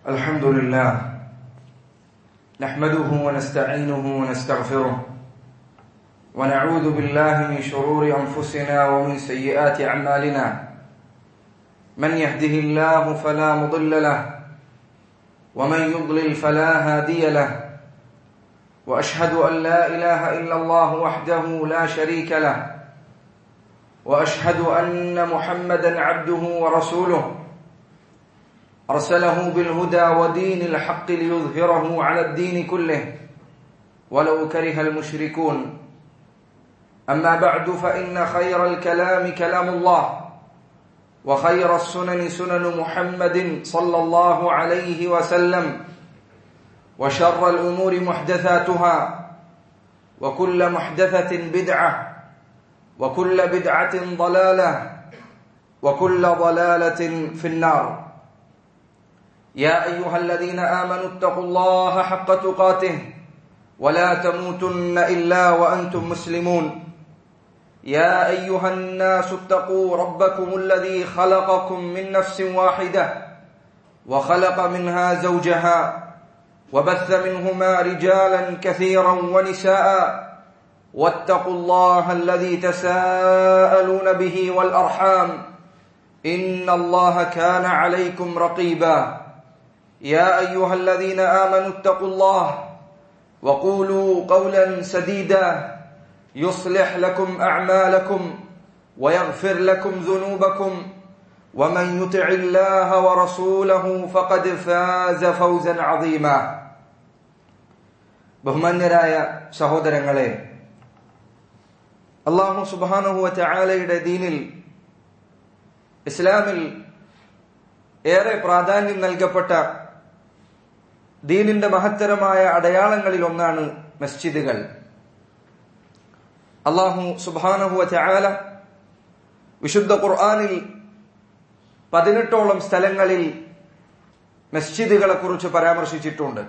الحمد لله نحمده ونستعينه ونستغفره ونعوذ بالله من شرور انفسنا ومن سيئات اعمالنا من يهده الله فلا مضل له ومن يضلل فلا هادي له واشهد ان لا اله الا الله وحده لا شريك له واشهد ان محمدا عبده ورسوله ارسله بالهدى ودين الحق ليظهره على الدين كله ولو كره المشركون اما بعد فان خير الكلام كلام الله وخير السنن سنن محمد صلى الله عليه وسلم وشر الامور محدثاتها وكل محدثه بدعه وكل بدعه ضلاله وكل ضلاله في النار يا ايها الذين امنوا اتقوا الله حق تقاته ولا تموتن الا وانتم مسلمون يا ايها الناس اتقوا ربكم الذي خلقكم من نفس واحده وخلق منها زوجها وبث منهما رجالا كثيرا ونساء واتقوا الله الذي تساءلون به والارحام ان الله كان عليكم رقيبا يا ايها الذين امنوا اتقوا الله وقولوا قولا سديدا يصلح لكم اعمالكم ويغفر لكم ذنوبكم ومن يطع الله ورسوله فقد فاز فوزا عظيما ബഹുമാന്യരായ സഹോദരങ്ങളെ അള്ളാഹു സുബാനുഹുവ ചായാലയുടെ ദീനിൽ ഇസ്ലാമിൽ ഏറെ പ്രാധാന്യം നൽകപ്പെട്ട ദീനിന്റെ മഹത്തരമായ അടയാളങ്ങളിൽ ഒന്നാണ് മസ്ജിദുകൾ അള്ളാഹു സുബാനഹുവ ചായാല വിശുദ്ധ ഖുർആാനിൽ പതിനെട്ടോളം സ്ഥലങ്ങളിൽ മസ്ജിദുകളെ കുറിച്ച് പരാമർശിച്ചിട്ടുണ്ട്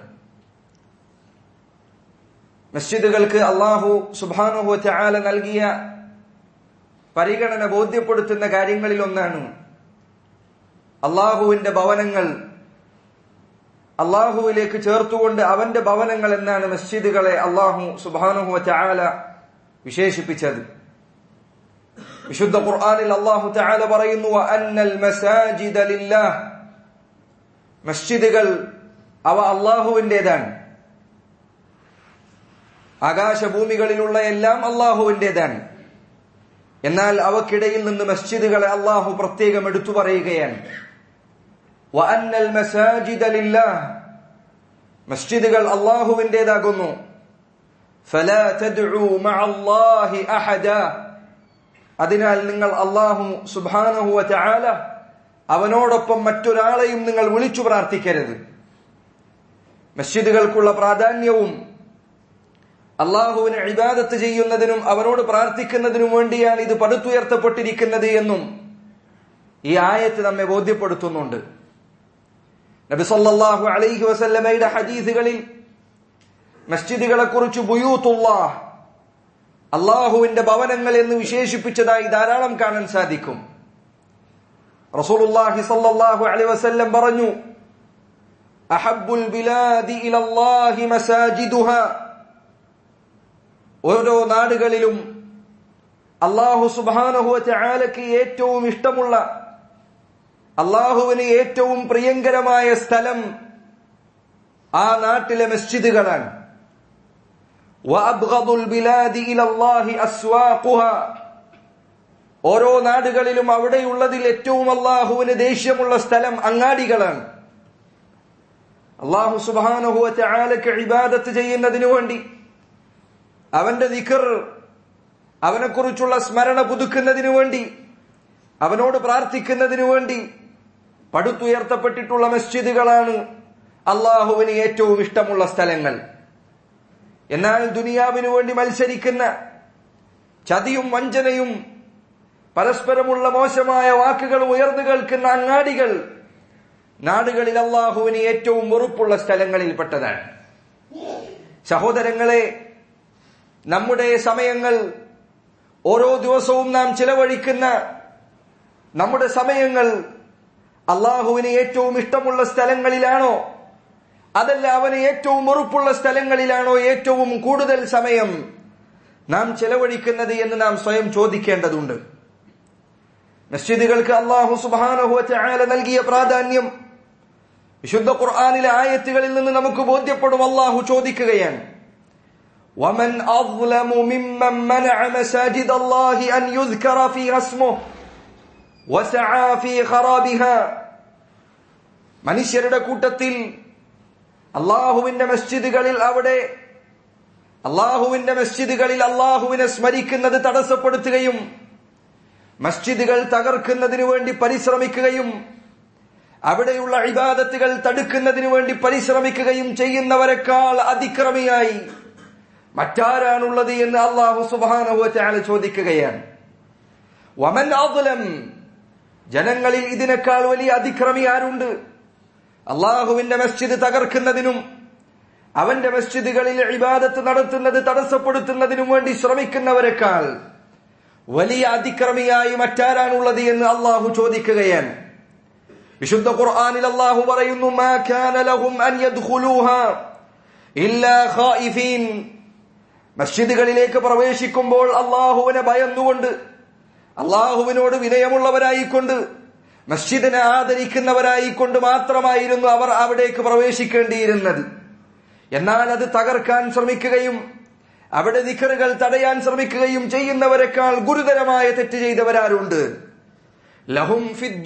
മസ്ജിദുകൾക്ക് അള്ളാഹു സുബാനുഹു ചായാല നൽകിയ പരിഗണന ബോധ്യപ്പെടുത്തുന്ന കാര്യങ്ങളിൽ ഒന്നാണ് അള്ളാഹുവിന്റെ ഭവനങ്ങൾ അള്ളാഹുവിലേക്ക് ചേർത്തുകൊണ്ട് അവന്റെ ഭവനങ്ങൾ എന്നാണ് മസ്ജിദുകളെ അള്ളാഹു സുബാനുഹു ചായാല വിശേഷിപ്പിച്ചത് വിശുദ്ധ ഖുർആനിൽ അള്ളാഹു ചായാല പറയുന്നു അന്നൽ മസാജിദ ലില്ലാഹ് മസ്ജിദുകൾ അവ അള്ളാഹുവിന്റേതാണ് ആകാശഭൂമികളിലുള്ള എല്ലാം അള്ളാഹുവിന്റേതാണ് എന്നാൽ അവക്കിടയിൽ നിന്ന് മസ്ജിദുകളെ അള്ളാഹു പ്രത്യേകം എടുത്തു പറയുകയാണ് മസ്ജിദുകൾ അള്ളാഹുവിന്റേതാകുന്നു അതിനാൽ നിങ്ങൾ അള്ളാഹു സുബാനഹുവ ചാല അവനോടൊപ്പം മറ്റൊരാളെയും നിങ്ങൾ വിളിച്ചു പ്രാർത്ഥിക്കരുത് മസ്ജിദുകൾക്കുള്ള പ്രാധാന്യവും അള്ളാഹുവിന് ഇബാദത്ത് ചെയ്യുന്നതിനും അവനോട് പ്രാർത്ഥിക്കുന്നതിനും വേണ്ടിയാണ് ഇത് പടുത്തുയർത്തപ്പെട്ടിരിക്കുന്നത് എന്നും ഈ ആയത്ത് നമ്മെ ബോധ്യപ്പെടുത്തുന്നുണ്ട് നബി സല്ലല്ലാഹു അലൈഹി വസല്ലമയുടെ ഹദീസുകളിൽ മസ്ജിദുകളെ കുറിച്ച് ബുയൂത്തുല്ലാഹ് അള്ളാഹുവിന്റെ ഭവനങ്ങൾ എന്ന് വിശേഷിപ്പിച്ചതായി ധാരാളം കാണാൻ സാധിക്കും റസൂലുള്ളാഹി സല്ലല്ലാഹു അലൈഹി വസല്ലം പറഞ്ഞു അഹബ്ബുൽ ബിലാദി ഇലല്ലാഹി മസാജിദുഹാ ഓരോ നാടുകളിലും അള്ളാഹു സുബാനഹുവ ചാലക്ക് ഏറ്റവും ഇഷ്ടമുള്ള അള്ളാഹുവിന് ഏറ്റവും പ്രിയങ്കരമായ സ്ഥലം ആ നാട്ടിലെ മസ്ജിദുകളാണ് ഓരോ നാടുകളിലും അവിടെയുള്ളതിൽ ഏറ്റവും അള്ളാഹുവിന് ദേഷ്യമുള്ള സ്ഥലം അങ്ങാടികളാണ് അള്ളാഹു സുബാനഹുവ ചാലക്ക് ഇബാദത്ത് ചെയ്യുന്നതിനു വേണ്ടി അവന്റെ ദിഖർ അവനെക്കുറിച്ചുള്ള സ്മരണ പുതുക്കുന്നതിനു വേണ്ടി അവനോട് പ്രാർത്ഥിക്കുന്നതിനു വേണ്ടി പടുത്തുയർത്തപ്പെട്ടിട്ടുള്ള മസ്ജിദുകളാണ് അള്ളാഹുവിന് ഏറ്റവും ഇഷ്ടമുള്ള സ്ഥലങ്ങൾ എന്നാൽ ദുനിയാവിനു വേണ്ടി മത്സരിക്കുന്ന ചതിയും വഞ്ചനയും പരസ്പരമുള്ള മോശമായ വാക്കുകൾ ഉയർന്നു കേൾക്കുന്ന അങ്ങാടികൾ നാടുകളിൽ അള്ളാഹുവിന് ഏറ്റവും വെറുപ്പുള്ള സ്ഥലങ്ങളിൽപ്പെട്ടതാണ് സഹോദരങ്ങളെ നമ്മുടെ സമയങ്ങൾ ഓരോ ദിവസവും നാം ചിലവഴിക്കുന്ന നമ്മുടെ സമയങ്ങൾ അള്ളാഹുവിന് ഏറ്റവും ഇഷ്ടമുള്ള സ്ഥലങ്ങളിലാണോ അതല്ല അവന് ഏറ്റവും വെറുപ്പുള്ള സ്ഥലങ്ങളിലാണോ ഏറ്റവും കൂടുതൽ സമയം നാം ചെലവഴിക്കുന്നത് എന്ന് നാം സ്വയം ചോദിക്കേണ്ടതുണ്ട് മസ്ജിദുകൾക്ക് അള്ളാഹു സുബാനഹുല നൽകിയ പ്രാധാന്യം വിശുദ്ധ ഖുർആാനിലെ ആയത്തുകളിൽ നിന്ന് നമുക്ക് ബോധ്യപ്പെടും അള്ളാഹു ചോദിക്കുകയാണ് ومن أظلم ممن منع مساجد الله أن يذكر فيها اسمه وسعى في خرابها മനുഷ്യരുടെ കൂട്ടത്തിൽ അള്ളാഹുവിന്റെ മസ്ജിദുകളിൽ അവിടെ അള്ളാഹുവിന്റെ മസ്ജിദുകളിൽ അള്ളാഹുവിനെ സ്മരിക്കുന്നത് തടസ്സപ്പെടുത്തുകയും മസ്ജിദുകൾ തകർക്കുന്നതിനു വേണ്ടി പരിശ്രമിക്കുകയും അവിടെയുള്ള ഇബാദത്തുകൾ തടുക്കുന്നതിനു വേണ്ടി പരിശ്രമിക്കുകയും ചെയ്യുന്നവരെക്കാൾ അതിക്രമിയായി മറ്റാരാണുള്ളത് എന്ന് അള്ളാഹു സുബാനുഭവത്തെ ചോദിക്കുകയാണ് വമൻ ആതുലം ജനങ്ങളിൽ ഇതിനേക്കാൾ വലിയ അതിക്രമി ആരുണ്ട് അള്ളാഹുവിന്റെ മസ്ജിദ് തകർക്കുന്നതിനും അവന്റെ മസ്ജിദുകളിൽ ഇബാദത്ത് നടത്തുന്നത് തടസ്സപ്പെടുത്തുന്നതിനും വേണ്ടി ശ്രമിക്കുന്നവരെക്കാൾ വലിയ അതിക്രമിയായി മറ്റാരാണുള്ളത് എന്ന് അള്ളാഹു ചോദിക്കുകയാണ് വിശുദ്ധ ഖുർആനിൽ അള്ളാഹു പറയുന്നു മാ കാന ലഹും അൻ യദ്ഖുലൂഹ ഇല്ലാ ഖായിഫീൻ മസ്ജിദുകളിലേക്ക് പ്രവേശിക്കുമ്പോൾ അള്ളാഹുവിനെ ഭയന്നുകൊണ്ട് അള്ളാഹുവിനോട് വിനയമുള്ളവരായിക്കൊണ്ട് മസ്ജിദിനെ ആദരിക്കുന്നവരായിക്കൊണ്ട് മാത്രമായിരുന്നു അവർ അവിടേക്ക് പ്രവേശിക്കേണ്ടിയിരുന്നത് എന്നാൽ അത് തകർക്കാൻ ശ്രമിക്കുകയും അവിടെ നിക്കറുകൾ തടയാൻ ശ്രമിക്കുകയും ചെയ്യുന്നവരെക്കാൾ ഗുരുതരമായ തെറ്റ് ചെയ്തവരാരുണ്ട് ലഹും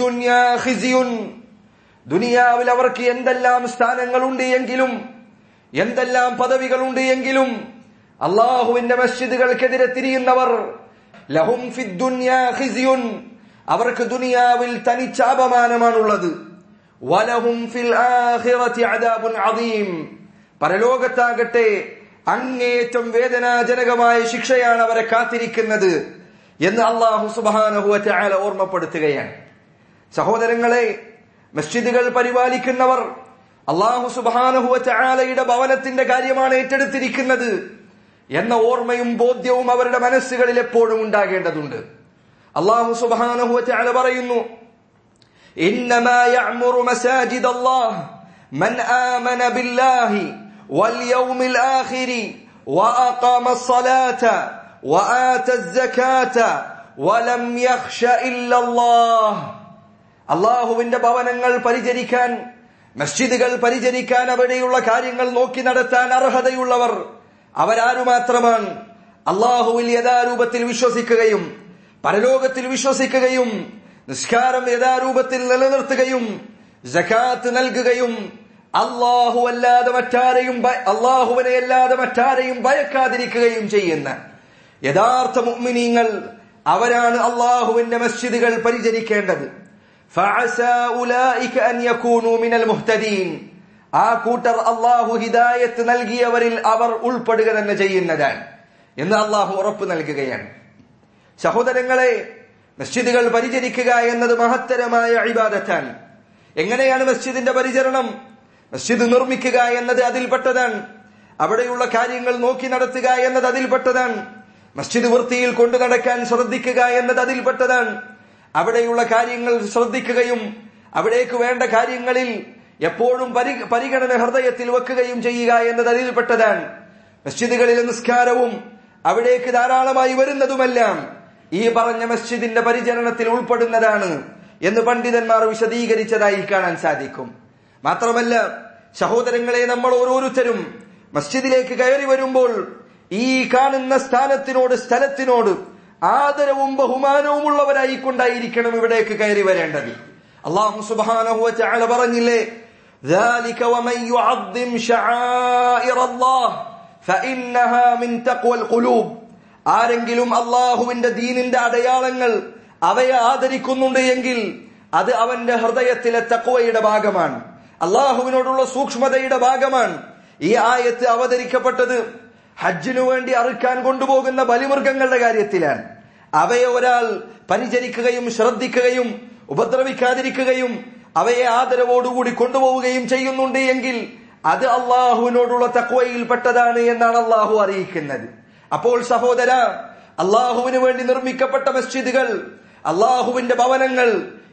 ദുനിയാവിൽ അവർക്ക് എന്തെല്ലാം സ്ഥാനങ്ങളുണ്ട് എങ്കിലും എന്തെല്ലാം പദവികളുണ്ട് എങ്കിലും അള്ളാഹുവിന്റെ മസ്ജിദുകൾക്കെതിരെ തിരിയുന്നവർ ലഹും ഖിസിയുൻ അവർക്ക് ദുനിയാവിൽ തനിച്ച അപമാനമാണുള്ളത് വലഹും ഫിൽ ആഖിറതി അദാബുൻ അദീം പരലോകത്താകട്ടെ അങ്ങേറ്റം വേദനാജനകമായ ശിക്ഷയാണ് അവരെ കാത്തിരിക്കുന്നത് എന്ന് അള്ളാഹു സുബാനഹു അല ഓർമ്മപ്പെടുത്തുകയാണ് സഹോദരങ്ങളെ മസ്ജിദുകൾ പരിപാലിക്കുന്നവർ അള്ളാഹു സുബാനഹു അലയുടെ ഭവനത്തിന്റെ കാര്യമാണ് ഏറ്റെടുത്തിരിക്കുന്നത് എന്ന ഓർമ്മയും ബോധ്യവും അവരുടെ മനസ്സുകളിൽ എപ്പോഴും ഉണ്ടാകേണ്ടതുണ്ട് അള്ളാഹു സുബാനഹു അല പറയുന്നു إنما يعمر مساجد الله من آمن بالله واليوم الآخر وأقام الصلاة وآتى الزكاة ولم يخش إلا الله അള്ളാഹുവിന്റെ ഭവനങ്ങൾ പരിചരിക്കാൻ മസ്ജിദുകൾ പരിചരിക്കാൻ അവിടെയുള്ള കാര്യങ്ങൾ നോക്കി നടത്താൻ അർഹതയുള്ളവർ അവരാരു മാത്രമാണ് അള്ളാഹുവിൽ യഥാരൂപത്തിൽ വിശ്വസിക്കുകയും പരലോകത്തിൽ വിശ്വസിക്കുകയും നിസ്കാരം യഥാരൂപത്തിൽ നിലനിർത്തുകയും ജക്കാത്ത് നൽകുകയും അള്ളാഹു അല്ലാതെ മറ്റാരെയും അള്ളാഹുവിനെ അല്ലാതെ മറ്റാരെയും ഭയക്കാതിരിക്കുകയും ചെയ്യുന്ന യഥാർത്ഥ മുഅ്മിനീങ്ങൾ അവരാണ് അള്ളാഹുവിന്റെ മസ്ജിദുകൾ പരിചരിക്കേണ്ടത് ആ കൂട്ടർ അള്ളാഹു ഹിദായത്ത് നൽകിയവരിൽ അവർ ഉൾപ്പെടുക തന്നെ ചെയ്യുന്നതാണ് എന്ന് അള്ളാഹു ഉറപ്പ് നൽകുകയാണ് സഹോദരങ്ങളെ മസ്ജിദുകൾ പരിചരിക്കുക എന്നത് മഹത്തരമായ അഴിബാദത്താണ് എങ്ങനെയാണ് മസ്ജിദിന്റെ പരിചരണം മസ്ജിദ് നിർമ്മിക്കുക എന്നത് അതിൽപ്പെട്ടതാണ് അവിടെയുള്ള കാര്യങ്ങൾ നോക്കി നടത്തുക എന്നത് അതിൽപ്പെട്ടതാണ് മസ്ജിദ് വൃത്തിയിൽ കൊണ്ടു നടക്കാൻ ശ്രദ്ധിക്കുക എന്നത് അതിൽപ്പെട്ടതാണ് അവിടെയുള്ള കാര്യങ്ങൾ ശ്രദ്ധിക്കുകയും അവിടേക്ക് വേണ്ട കാര്യങ്ങളിൽ എപ്പോഴും പരിഗണന ഹൃദയത്തിൽ വെക്കുകയും ചെയ്യുക എന്നത് അതിൽപ്പെട്ടതാണ് മസ്ജിദുകളിലെ നിസ്കാരവും അവിടേക്ക് ധാരാളമായി വരുന്നതുമെല്ലാം ഈ പറഞ്ഞ മസ്ജിദിന്റെ പരിചരണത്തിൽ ഉൾപ്പെടുന്നതാണ് എന്ന് പണ്ഡിതന്മാർ വിശദീകരിച്ചതായി കാണാൻ സാധിക്കും മാത്രമല്ല സഹോദരങ്ങളെ നമ്മൾ ഓരോരുത്തരും മസ്ജിദിലേക്ക് കയറി വരുമ്പോൾ ഈ കാണുന്ന സ്ഥാനത്തിനോട് സ്ഥലത്തിനോട് ആദരവും ബഹുമാനവും ഉള്ളവരായിക്കൊണ്ടായിരിക്കണം ഇവിടേക്ക് കയറി വരേണ്ടത് അള്ളാഹു സുബാനഹു ചാല പറഞ്ഞില്ലേ ذلك ومن يعظم شعائر الله فإنها من تقوى القلوب ആരെങ്കിലും അള്ളാഹുവിന്റെ ദീനിന്റെ അടയാളങ്ങൾ അവയെ ആദരിക്കുന്നുണ്ട് എങ്കിൽ അത് അവന്റെ ഹൃദയത്തിലെ തക്വയുടെ ഭാഗമാണ് അള്ളാഹുവിനോടുള്ള സൂക്ഷ്മതയുടെ ഭാഗമാണ് ഈ ആയത്ത് അവതരിക്കപ്പെട്ടത് ഹജ്ജിനു വേണ്ടി അറുക്കാൻ കൊണ്ടുപോകുന്ന ബലിമൃഗങ്ങളുടെ കാര്യത്തിലാണ് അവയെ ഒരാൾ പരിചരിക്കുകയും ശ്രദ്ധിക്കുകയും ഉപദ്രവിക്കാതിരിക്കുകയും അവയെ ആദരവോടുകൂടി കൊണ്ടുപോവുകയും ചെയ്യുന്നുണ്ട് എങ്കിൽ അത് അള്ളാഹുവിനോടുള്ള തക്വയിൽപ്പെട്ടതാണ് എന്നാണ് അള്ളാഹു അറിയിക്കുന്നത് അപ്പോൾ സഹോദര അള്ളാഹുവിന് വേണ്ടി നിർമ്മിക്കപ്പെട്ട മസ്ജിദുകൾ അള്ളാഹുവിന്റെ ഭവനങ്ങൾ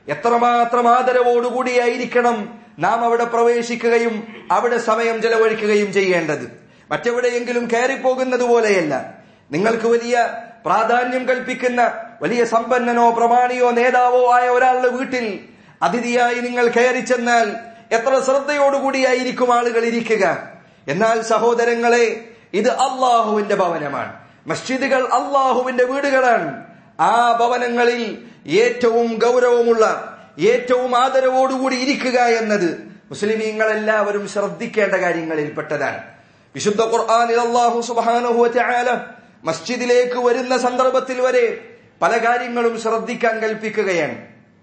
എത്രമാത്രം ആദരവോടുകൂടിയായിരിക്കണം നാം അവിടെ പ്രവേശിക്കുകയും അവിടെ സമയം ചെലവഴിക്കുകയും ചെയ്യേണ്ടത് മറ്റെവിടെയെങ്കിലും കയറിപ്പോകുന്നത് പോലെയല്ല നിങ്ങൾക്ക് വലിയ പ്രാധാന്യം കൽപ്പിക്കുന്ന വലിയ സമ്പന്നനോ പ്രമാണിയോ നേതാവോ ആയ ഒരാളുടെ വീട്ടിൽ അതിഥിയായി നിങ്ങൾ കയറി ചെന്നാൽ എത്ര ശ്രദ്ധയോടുകൂടിയായിരിക്കും ആളുകൾ ഇരിക്കുക എന്നാൽ സഹോദരങ്ങളെ ഇത് അള്ളാഹുവിന്റെ ഭവനമാണ് മസ്ജിദുകൾ അള്ളാഹുവിന്റെ വീടുകളാണ് ആ ഭവനങ്ങളിൽ ഏറ്റവും ഗൗരവമുള്ള ഏറ്റവും ആദരവോടുകൂടി ഇരിക്കുക എന്നത് മുസ്ലിമീങ്ങൾ എല്ലാവരും ശ്രദ്ധിക്കേണ്ട കാര്യങ്ങളിൽപ്പെട്ടതാണ് വിശുദ്ധ ഖുർആാനിൽ അള്ളാഹു സുബാനുഹുല മസ്ജിദിലേക്ക് വരുന്ന സന്ദർഭത്തിൽ വരെ പല കാര്യങ്ങളും ശ്രദ്ധിക്കാൻ കൽപ്പിക്കുകയാണ്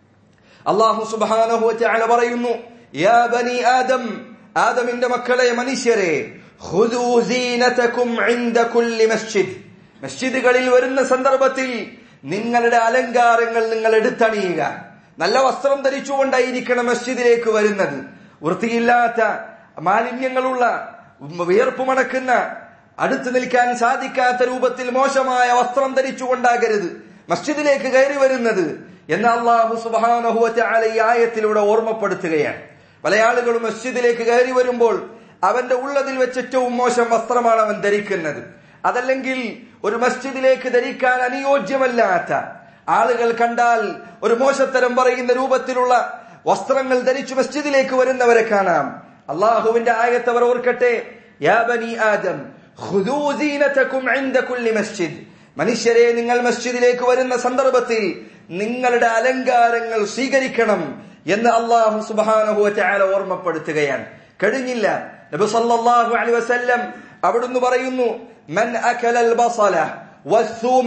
അള്ളാഹു സുബാനുഹുല പറയുന്നു യാ ബനി ആദം ആദമിന്റെ മക്കളെ മനുഷ്യരെ ഖുദൂ സീനതകും ഇൻദ കുല്ലി മസ്ജിദ് മസ്ജിദുകളിൽ വരുന്ന സന്ദർഭത്തിൽ നിങ്ങളുടെ അലങ്കാരങ്ങൾ നിങ്ങൾ എടുത്തണിയുക നല്ല വസ്ത്രം ധരിച്ചുകൊണ്ടായിരിക്കണം മസ്ജിദിലേക്ക് വരുന്നത് വൃത്തിയില്ലാത്ത മാലിന്യങ്ങളുള്ള വിയർപ്പ് മണക്കുന്ന അടുത്തു നിൽക്കാൻ സാധിക്കാത്ത രൂപത്തിൽ മോശമായ വസ്ത്രം ധരിച്ചുകൊണ്ടാകരുത് മസ്ജിദിലേക്ക് കയറി വരുന്നത് എന്ന് അള്ളാഹു സുബാനഹുല ഈ ആയത്തിലൂടെ ഓർമ്മപ്പെടുത്തുകയാണ് പല ആളുകളും മസ്ജിദിലേക്ക് കയറി വരുമ്പോൾ അവന്റെ ഉള്ളതിൽ വെച്ച് ഏറ്റവും മോശം വസ്ത്രമാണ് അവൻ ധരിക്കുന്നത് അതല്ലെങ്കിൽ ഒരു മസ്ജിദിലേക്ക് ധരിക്കാൻ അനുയോജ്യമല്ലാത്ത ആളുകൾ കണ്ടാൽ ഒരു മോശത്തരം പറയുന്ന രൂപത്തിലുള്ള വസ്ത്രങ്ങൾ ധരിച്ചു മസ്ജിദിലേക്ക് വരുന്നവരെ കാണാം അള്ളാഹുവിന്റെ ആയത്തവർ ഓർക്കട്ടെ യാ ബനി ആദം ഖുദൂ സീനതകും ഇൻദ കുല്ലി മസ്ജിദ് മനുഷ്യരെ നിങ്ങൾ മസ്ജിദിലേക്ക് വരുന്ന സന്ദർഭത്തിൽ നിങ്ങളുടെ അലങ്കാരങ്ങൾ സ്വീകരിക്കണം എന്ന് അള്ളാഹു സുബാനഹു ചാല ഓർമ്മപ്പെടുത്തുകയാണ് കഴിഞ്ഞില്ല നബി സല്ലല്ലാഹു അലൈഹി വസല്ലം അവിടുന്ന് പറയുന്നു മൻ അകലൽ ബസല വസ്സൂമ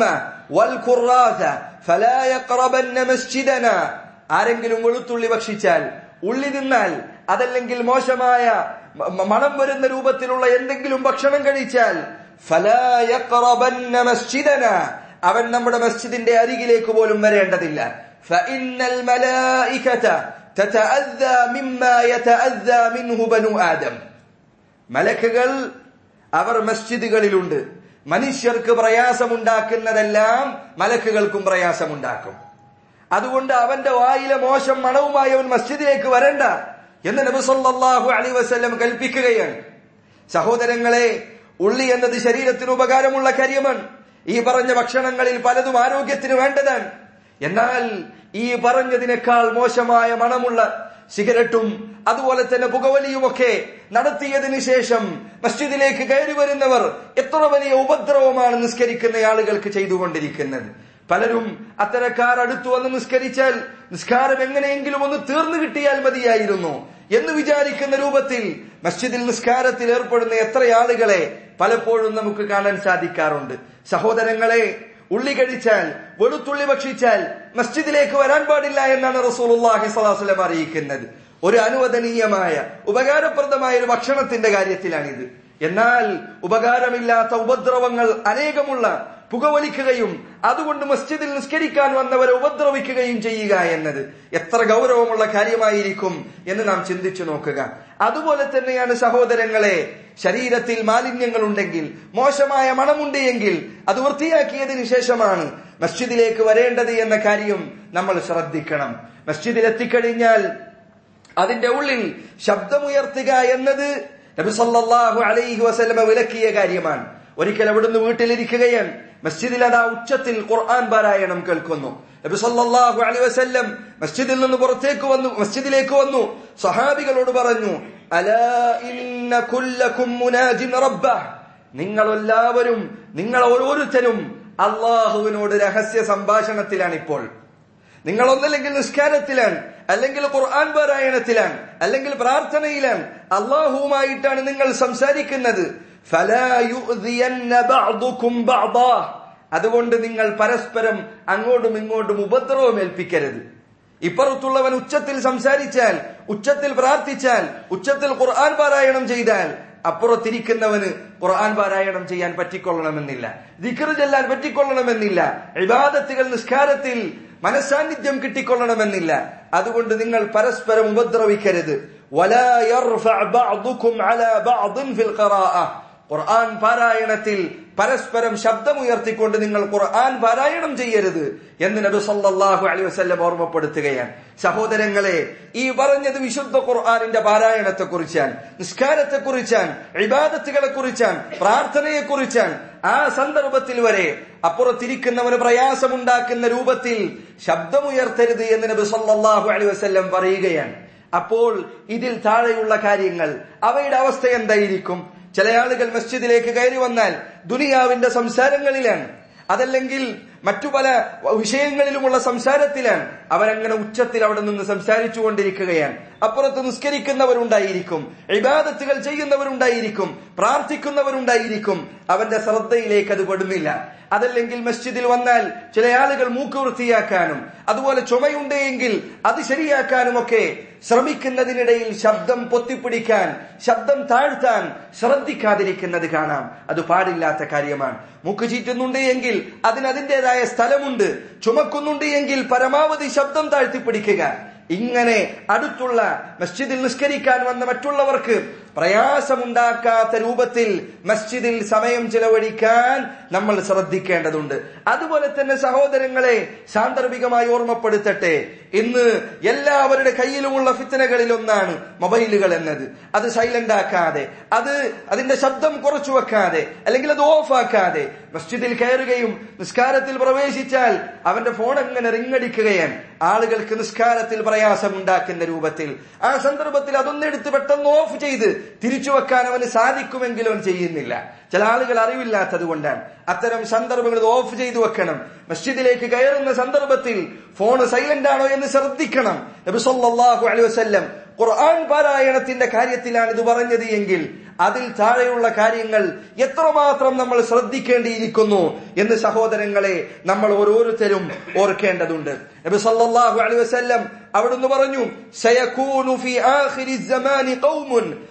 വൽഖുറാസ ഫലാ യഖറബന്ന മസ്ജിദന ആരെങ്കിലും വെളുത്തുള്ളി ഭക്ഷിച്ചാൽ ഉള്ളി തിന്നാൽ അതല്ലെങ്കിൽ മോശമായ മണം വരുന്ന രൂപത്തിലുള്ള എന്തെങ്കിലും ഭക്ഷണം കഴിച്ചാൽ ഫലാ യഖറബന്ന മസ്ജിദന അവൻ നമ്മുടെ മസ്ജിദിന്റെ അരികിലേക്ക് പോലും വരേണ്ടതില്ല ഫഇന്നൽ മലായികത തതഅذى مما يتأذى منه بنو ആദം മലക്കുകൾ അവർ മസ്ജിദുകളിലുണ്ട് മനുഷ്യർക്ക് പ്രയാസമുണ്ടാക്കുന്നതെല്ലാം മലക്കുകൾക്കും പ്രയാസമുണ്ടാക്കും അതുകൊണ്ട് അവന്റെ വായിലെ മോശം മണവുമായി അവൻ മസ്ജിദിലേക്ക് വരണ്ട എന്ന് നബിസല്ലാഹു അലി വസ്ല്ലം കൽപ്പിക്കുകയാണ് സഹോദരങ്ങളെ ഉള്ളി എന്നത് ശരീരത്തിന് ഉപകാരമുള്ള കാര്യമാണ് ഈ പറഞ്ഞ ഭക്ഷണങ്ങളിൽ പലതും ആരോഗ്യത്തിന് വേണ്ടതാണ് എന്നാൽ ഈ പറഞ്ഞതിനേക്കാൾ മോശമായ മണമുള്ള സിഗരറ്റും അതുപോലെ തന്നെ പുകവലിയുമൊക്കെ നടത്തിയതിനു ശേഷം മസ്ജിദിലേക്ക് കയറി വരുന്നവർ എത്ര വലിയ ഉപദ്രവമാണ് നിസ്കരിക്കുന്ന ആളുകൾക്ക് ചെയ്തുകൊണ്ടിരിക്കുന്നത് പലരും അത്തരക്കാർ അടുത്തു വന്ന് നിസ്കരിച്ചാൽ നിസ്കാരം എങ്ങനെയെങ്കിലും ഒന്ന് തീർന്നു കിട്ടിയാൽ മതിയായിരുന്നു എന്ന് വിചാരിക്കുന്ന രൂപത്തിൽ മസ്ജിദിൽ നിസ്കാരത്തിൽ ഏർപ്പെടുന്ന എത്ര ആളുകളെ പലപ്പോഴും നമുക്ക് കാണാൻ സാധിക്കാറുണ്ട് സഹോദരങ്ങളെ ഉള്ളി കഴിച്ചാൽ വെളുത്തുള്ളി ഭക്ഷിച്ചാൽ മസ്ജിദിലേക്ക് വരാൻ പാടില്ല എന്നാണ് റസൂലുള്ളാഹി സ്വലാസ്ലം അറിയിക്കുന്നത് ഒരു അനുവദനീയമായ ഉപകാരപ്രദമായ ഒരു ഭക്ഷണത്തിന്റെ കാര്യത്തിലാണിത് എന്നാൽ ഉപകാരമില്ലാത്ത ഉപദ്രവങ്ങൾ അനേകമുള്ള പുകവലിക്കുകയും അതുകൊണ്ട് മസ്ജിദിൽ നിസ്കരിക്കാൻ വന്നവരെ ഉപദ്രവിക്കുകയും ചെയ്യുക എന്നത് എത്ര ഗൗരവമുള്ള കാര്യമായിരിക്കും എന്ന് നാം ചിന്തിച്ചു നോക്കുക അതുപോലെ തന്നെയാണ് സഹോദരങ്ങളെ ശരീരത്തിൽ മാലിന്യങ്ങൾ ഉണ്ടെങ്കിൽ മോശമായ മണമുണ്ട് എങ്കിൽ അത് വൃത്തിയാക്കിയതിനു ശേഷമാണ് മസ്ജിദിലേക്ക് വരേണ്ടത് എന്ന കാര്യം നമ്മൾ ശ്രദ്ധിക്കണം മസ്ജിദിൽ എത്തിക്കഴിഞ്ഞാൽ അതിന്റെ ഉള്ളിൽ ശബ്ദമുയർത്തുക എന്നത് നബിസല്ലാഹു അലൈഹി വസല്ലമ വിലക്കിയ കാര്യമാണ് ഒരിക്കൽ അവിടുന്ന് വീട്ടിലിരിക്കുകയാണ് മസ്ജിദിൽ അതാ ഉച്ചത്തിൽ ഖുർആൻ പാരായണം കേൾക്കുന്നു നബി സല്ലല്ലാഹു അലൈഹി വസല്ലം മസ്ജിദിൽ നിന്ന് പുറത്തേക്ക് വന്നു മസ്ജിദിലേക്ക് വന്നു സഹാബികളോട് പറഞ്ഞു അലാ ഇന്ന കുല്ലകും മുനാജിൻ റബ്ബഹ് നിങ്ങൾ എല്ലാവരും നിങ്ങൾ ഓരോരുത്തരും അള്ളാഹുവിനോട് രഹസ്യ സംഭാഷണത്തിലാണ് ഇപ്പോൾ നിങ്ങൾ ഒന്നല്ലെങ്കിൽ നിസ്കാരത്തിലാണ് അല്ലെങ്കിൽ ഖുർആൻ പാരായണത്തിലാണ് അല്ലെങ്കിൽ പ്രാർത്ഥനയിലാണ് അള്ളാഹുവുമായിട്ടാണ് നിങ്ങൾ സംസാരിക്കുന്നത് അതുകൊണ്ട് നിങ്ങൾ പരസ്പരം അങ്ങോട്ടും ഇങ്ങോട്ടും ഉപദ്രവം ഏൽപ്പിക്കരുത് ഇപ്പുറത്തുള്ളവൻ ഉച്ചത്തിൽ സംസാരിച്ചാൽ ഉച്ചത്തിൽ പ്രാർത്ഥിച്ചാൽ ഉച്ചത്തിൽ ഖുർആൻ പാരായണം ചെയ്താൽ അപ്പുറത്തിരിക്കുന്നവന് ഖുർആൻ പാരായണം ചെയ്യാൻ പറ്റിക്കൊള്ളണമെന്നില്ല ദിക്കർ ചെല്ലാൻ പറ്റിക്കൊള്ളണമെന്നില്ല ഇബാദത്തുകൾ നിസ്കാരത്തിൽ മനസാന്നിധ്യം കിട്ടിക്കൊള്ളണമെന്നില്ല അതുകൊണ്ട് നിങ്ങൾ പരസ്പരം ഉപദ്രവിക്കരുത് ഖുർആൻ പാരായണത്തിൽ പരസ്പരം ശബ്ദമുയർത്തിക്കൊണ്ട് നിങ്ങൾ ഖുർആൻ പാരായണം ചെയ്യരുത് എന്ന് നബി സല്ലല്ലാഹു അലൈഹി വസല്ലം ഓർമ്മപ്പെടുത്തുകയാണ് സഹോദരങ്ങളെ ഈ പറഞ്ഞത് വിശുദ്ധ ഖുർആനിന്റെ പാരായണത്തെ കുറിച്ചാണ് നിസ്കാരത്തെ കുറിച്ചാണ് ഇബാദത്തുകളെ കുറിച്ചാണ് പ്രാർത്ഥനയെ കുറിച്ചാണ് ആ സന്ദർഭത്തിൽ വരെ അപ്പുറത്തിരിക്കുന്നവന് പ്രയാസമുണ്ടാക്കുന്ന രൂപത്തിൽ ശബ്ദമുയർത്തരുത് എന്ന് നബി സല്ലല്ലാഹു അലൈഹി വസല്ലം പറയുകയാണ് അപ്പോൾ ഇതിൽ താഴെയുള്ള കാര്യങ്ങൾ അവയുടെ അവസ്ഥ എന്തായിരിക്കും ചില ആളുകൾ മസ്ജിദിലേക്ക് കയറി വന്നാൽ ദുനിയാവിന്റെ സംസാരങ്ങളിലാണ് അതല്ലെങ്കിൽ മറ്റു പല വിഷയങ്ങളിലുമുള്ള സംസാരത്തിലാണ് അവരങ്ങനെ ഉച്ചത്തിൽ അവിടെ നിന്ന് സംസാരിച്ചു കൊണ്ടിരിക്കുകയാണ് അപ്പുറത്ത് നിസ്കരിക്കുന്നവരുണ്ടായിരിക്കും ഇബാദത്തുകൾ ചെയ്യുന്നവരുണ്ടായിരിക്കും പ്രാർത്ഥിക്കുന്നവരുണ്ടായിരിക്കും അവന്റെ ശ്രദ്ധയിലേക്ക് അത് പെടുന്നില്ല അതല്ലെങ്കിൽ മസ്ജിദിൽ വന്നാൽ ചില ആളുകൾ മൂക്ക് വൃത്തിയാക്കാനും അതുപോലെ ചുമയുണ്ട് എങ്കിൽ അത് ശരിയാക്കാനും ഒക്കെ ശ്രമിക്കുന്നതിനിടയിൽ ശബ്ദം പൊത്തിപ്പിടിക്കാൻ ശബ്ദം താഴ്ത്താൻ ശ്രദ്ധിക്കാതിരിക്കുന്നത് കാണാം അത് പാടില്ലാത്ത കാര്യമാണ് മൂക്ക് ചീറ്റുന്നുണ്ട് എങ്കിൽ അതിന് അതിൻ്റെതായ സ്ഥലമുണ്ട് ചുമക്കുന്നുണ്ട് എങ്കിൽ പരമാവധി ശബ്ദം താഴ്ത്തിപ്പിടിക്കുക ഇങ്ങനെ അടുത്തുള്ള മസ്ജിദിൽ നിസ്കരിക്കാൻ വന്ന മറ്റുള്ളവർക്ക് പ്രയാസമുണ്ടാക്കാത്ത രൂപത്തിൽ മസ്ജിദിൽ സമയം ചിലവഴിക്കാൻ നമ്മൾ ശ്രദ്ധിക്കേണ്ടതുണ്ട് അതുപോലെ തന്നെ സഹോദരങ്ങളെ സാന്ദർഭികമായി ഓർമ്മപ്പെടുത്തട്ടെ ഇന്ന് എല്ലാവരുടെ കയ്യിലുമുള്ള ഫിത്തനകളിൽ ഒന്നാണ് മൊബൈലുകൾ എന്നത് അത് സൈലന്റ് ആക്കാതെ അത് അതിന്റെ ശബ്ദം കുറച്ചു വെക്കാതെ അല്ലെങ്കിൽ അത് ഓഫ് ആക്കാതെ മസ്ജിദിൽ കയറുകയും നിസ്കാരത്തിൽ പ്രവേശിച്ചാൽ അവന്റെ ഫോൺ എങ്ങനെ റിങ്ങടിക്കുകയാണ് ആളുകൾക്ക് നിസ്കാരത്തിൽ പ്രയാസമുണ്ടാക്കുന്ന രൂപത്തിൽ ആ സന്ദർഭത്തിൽ അതൊന്നെടുത്ത് പെട്ടെന്ന് ഓഫ് ചെയ്ത് തിരിച്ചു വെക്കാൻ അവന് സാധിക്കുമെങ്കിലും അവൻ ചെയ്യുന്നില്ല ചില ആളുകൾ അറിവില്ലാത്തത് കൊണ്ടാണ് അത്തരം സന്ദർഭങ്ങൾ ഓഫ് ചെയ്തു വെക്കണം മസ്ജിദിലേക്ക് കയറുന്ന സന്ദർഭത്തിൽ ഫോൺ സൈലന്റ് ആണോ എന്ന് ശ്രദ്ധിക്കണം നബി സല്ലല്ലാഹു അലൈഹി വസല്ലം ഖുർആൻ പാരായണത്തിന്റെ കാര്യത്തിലാണ് ഇത് പറഞ്ഞത് എങ്കിൽ അതിൽ താഴെയുള്ള കാര്യങ്ങൾ എത്രമാത്രം നമ്മൾ ശ്രദ്ധിക്കേണ്ടിയിരിക്കുന്നു എന്ന് സഹോദരങ്ങളെ നമ്മൾ ഓരോരുത്തരും ഓർക്കേണ്ടതുണ്ട് നബി സല്ലല്ലാഹു അലൈഹി വസല്ലം അവിടുന്ന് പറഞ്ഞു സയകൂനു ഫി ആഖിരി الزمان قوم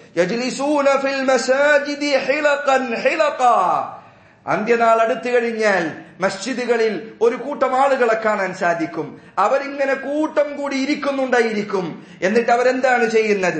يجلسون في المساجد حلقا حلقا അന്ത്യനാൾ അടുത്തു കഴിഞ്ഞാൽ മസ്ജിദുകളിൽ ഒരു കൂട്ടം ആളുകളെ കാണാൻ സാധിക്കും അവരിങ്ങനെ കൂട്ടം കൂടി ഇരിക്കുന്നുണ്ടായിരിക്കും എന്നിട്ട് അവരെന്താണ് ചെയ്യുന്നത്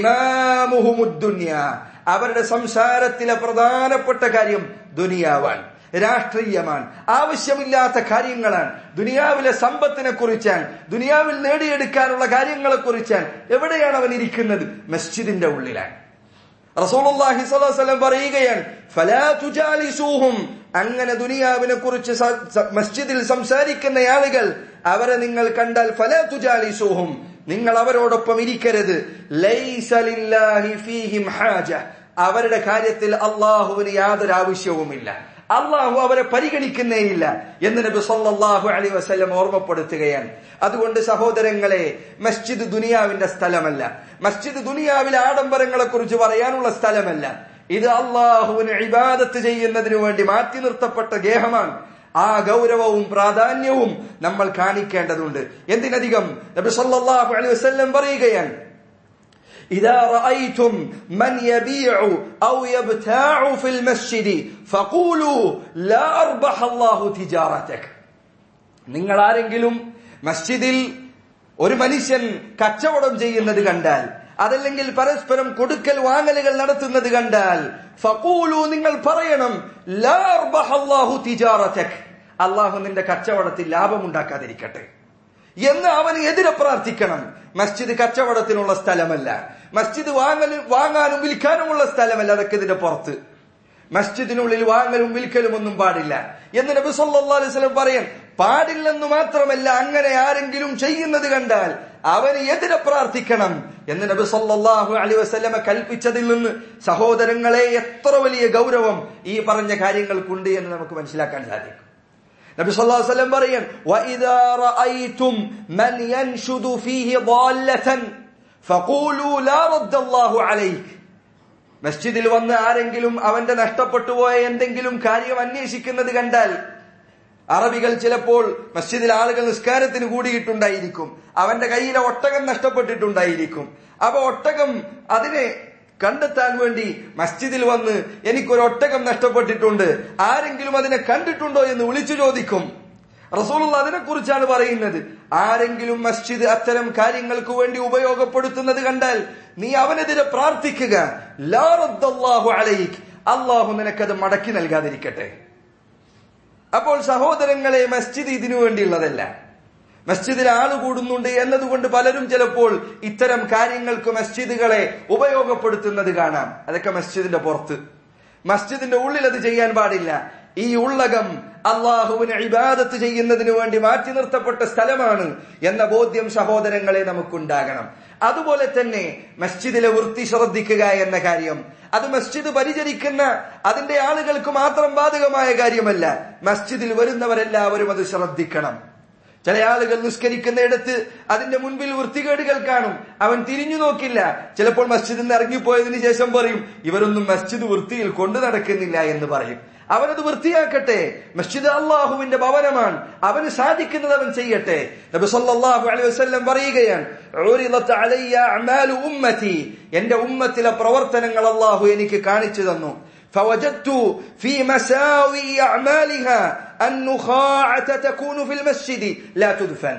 ഇമാമുഹുമുദ്ദുന്യ അവരുടെ സംസാരത്തിലെ പ്രധാനപ്പെട്ട കാര്യം ദുനിയാവാണ് രാഷ്ട്രീയമാണ് ആവശ്യമില്ലാത്ത കാര്യങ്ങളാണ് ദുനിയാവിലെ സമ്പത്തിനെ കുറിച്ചാണ് ദുനിയാവിൽ നേടിയെടുക്കാനുള്ള കാര്യങ്ങളെ കുറിച്ചാണ് എവിടെയാണ് അവൻ ഇരിക്കുന്നത് മസ്ജിദിന്റെ ഉള്ളിലാണ് റസൂലുള്ളാഹി സ്വല്ലല്ലാഹു അലൈഹി വസല്ലം പറയുകയാണ് ഫലാ തുജാലിസൂഹും അങ്ങനെ ദുനിയാവിനെ കുറിച്ച് മസ്ജിദിൽ സംസാരിക്കുന്ന ആളുകൾ അവരെ നിങ്ങൾ കണ്ടാൽ ഫലാ തുജാലിസൂഹും നിങ്ങൾ അവരോടൊപ്പം ഇരിക്കരുത് ലൈസ ലില്ലാഹി ഫീഹിം ഹാജ അവരുടെ കാര്യത്തിൽ അള്ളാഹുവിന് യാതൊരു ആവശ്യവുമില്ല അള്ളാഹു അവരെ പരിഗണിക്കുന്നേയില്ല എന്ന് നബി സല്ലല്ലാഹു അലൈഹി വസല്ലം ഓർമ്മപ്പെടുത്തുകയാണ് അതുകൊണ്ട് സഹോദരങ്ങളെ മസ്ജിദ് ദുനിയാവിന്റെ സ്ഥലമല്ല മസ്ജിദ് ദുനിയാവിലെ ആഡംബരങ്ങളെ കുറിച്ച് പറയാനുള്ള സ്ഥലമല്ല ഇത് അള്ളാഹുവിന് ഇബാദത്ത് ചെയ്യുന്നതിനു വേണ്ടി മാറ്റി നിർത്തപ്പെട്ട ഗേഹമാണ് ആ ഗൗരവവും പ്രാധാന്യവും നമ്മൾ കാണിക്കേണ്ടതുണ്ട് എന്തിനധികം നബി സല്ലല്ലാഹു അലൈഹി വസല്ലം പറയുകയാണ് إذا رأيتم من يبيع أو يبتاع في المسجد فقولوا لا أربح الله تجارتك നിങ്ങൾ ആരെങ്കിലും മസ്ജിദിൽ ഒരു മനുഷ്യൻ കച്ചവടം ചെയ്യുന്നത് കണ്ടാൽ അതല്ലെങ്കിൽ പരസ്പരം കൊടുക്കൽ വാങ്ങലുകൾ നടത്തുന്നത് കണ്ടാൽ ഫഖൂലു നിങ്ങൾ പറയണം ലാ അർബഹ അല്ലാഹു തിജാറതക് അള്ളാഹു നിന്റെ കച്ചവടത്തിൽ ലാഭമുണ്ടാക്കാതിരിക്കട്ടെ എന്ന് അവന് എതിരെ പ്രാർത്ഥിക്കണം മസ്ജിദ് കച്ചവടത്തിനുള്ള സ്ഥലമല്ല മസ്ജിദ് വാങ്ങലും വാങ്ങാനും വിൽക്കാനുമുള്ള സ്ഥലമല്ല അതൊക്കെ ഇതിന്റെ പുറത്ത് മസ്ജിദിനുള്ളിൽ വാങ്ങലും വിൽക്കലും ഒന്നും പാടില്ല എന്ന് നബി സല്ലല്ലാഹു അലൈഹി വസല്ലം പറയാൻ പാടില്ലെന്ന് മാത്രമല്ല അങ്ങനെ ആരെങ്കിലും ചെയ്യുന്നത് കണ്ടാൽ അവന് എതിരെ പ്രാർത്ഥിക്കണം എന്ന് നബി സല്ലല്ലാഹു അലൈഹി വസല്ലമ കൽപ്പിച്ചതിൽ നിന്ന് സഹോദരങ്ങളെ എത്ര വലിയ ഗൗരവം ഈ പറഞ്ഞ കാര്യങ്ങൾക്കുണ്ട് എന്ന് നമുക്ക് മനസ്സിലാക്കാൻ സാധിക്കും നബി സല്ലല്ലാഹു അലൈഹി വസല്ലം പറയാൻ വഇദാ റഅയ്തും മൻ യൻഷുദു ഫീഹി ضالة ഫഖൂലു ലാ റദ്ദല്ലാഹു അലൈക് മസ്ജിദിൽ വന്ന് ആരെങ്കിലും അവന്റെ നഷ്ടപ്പെട്ടു പോയ എന്തെങ്കിലും കാര്യം അന്വേഷിക്കുന്നത് കണ്ടാൽ അറബികൾ ചിലപ്പോൾ മസ്ജിദിൽ ആളുകൾ നിസ്കാരത്തിന് കൂടിയിട്ടുണ്ടായിരിക്കും അവന്റെ കയ്യിലെ ഒട്ടകം നഷ്ടപ്പെട്ടിട്ടുണ്ടായിരിക്കും അപ്പൊ ഒട്ടകം അതിനെ കണ്ടെത്താൻ വേണ്ടി മസ്ജിദിൽ വന്ന് എനിക്കൊരു ഒട്ടകം നഷ്ടപ്പെട്ടിട്ടുണ്ട് ആരെങ്കിലും അതിനെ കണ്ടിട്ടുണ്ടോ എന്ന് വിളിച്ചു ചോദിക്കും റസൂലുള്ള അതിനെ കുറിച്ചാണ് പറയുന്നത് ആരെങ്കിലും മസ്ജിദ് അത്തരം കാര്യങ്ങൾക്ക് വേണ്ടി ഉപയോഗപ്പെടുത്തുന്നത് കണ്ടാൽ നീ അവനെതിരെ പ്രാർത്ഥിക്കുക ലാ റദ്ദല്ലാഹു അലൈക് അള്ളാഹു നിനക്കത് മടക്കി നൽകാതിരിക്കട്ടെ അപ്പോൾ സഹോദരങ്ങളെ മസ്ജിദ് ഇതിനു വേണ്ടിയുള്ളതല്ല മസ്ജിദിൽ ആള് കൂടുന്നുണ്ട് എന്നതുകൊണ്ട് പലരും ചിലപ്പോൾ ഇത്തരം കാര്യങ്ങൾക്ക് മസ്ജിദുകളെ ഉപയോഗപ്പെടുത്തുന്നത് കാണാം അതൊക്കെ മസ്ജിദിന്റെ പുറത്ത് മസ്ജിദിന്റെ ഉള്ളിൽ അത് ചെയ്യാൻ പാടില്ല ഈ ഉള്ളകം അള്ളാഹുവിന് ഇബാദത്ത് ചെയ്യുന്നതിന് വേണ്ടി മാറ്റി നിർത്തപ്പെട്ട സ്ഥലമാണ് എന്ന ബോധ്യം സഹോദരങ്ങളെ നമുക്കുണ്ടാകണം അതുപോലെ തന്നെ മസ്ജിദിലെ വൃത്തി ശ്രദ്ധിക്കുക എന്ന കാര്യം അത് മസ്ജിദ് പരിചരിക്കുന്ന അതിന്റെ ആളുകൾക്ക് മാത്രം ബാധകമായ കാര്യമല്ല മസ്ജിദിൽ വരുന്നവരെല്ലാവരും അത് ശ്രദ്ധിക്കണം ചില ആളുകൾ നിസ്കരിക്കുന്നിടത്ത് അതിന്റെ മുൻപിൽ വൃത്തികേടുകൾ കാണും അവൻ തിരിഞ്ഞു നോക്കില്ല ചിലപ്പോൾ മസ്ജിദിൽ നിന്ന് ഇറങ്ങിപ്പോയതിനു ശേഷം പറയും ഇവരൊന്നും മസ്ജിദ് വൃത്തിയിൽ കൊണ്ടു നടക്കുന്നില്ല എന്ന് പറയും അവനത് വൃത്തിയാക്കട്ടെ മസ്ജിദ് അള്ളാഹുവിന്റെ ഭവനമാണ് അവന് സാധിക്കുന്നത് അവൻ ചെയ്യട്ടെ നബി സല്ലല്ലാഹു അലൈഹി വസല്ലം പറയുകയാണ് ഉരിദത് അലയ്യ അഅമാലു ഉമ്മതി എന്റെ ഉമ്മത്തിലെ പ്രവർത്തനങ്ങൾ അള്ളാഹു എനിക്ക് കാണിച്ചു തന്നു فوجدت في مساوي أعمالها النخاعة تكون في المسجد لا تدفن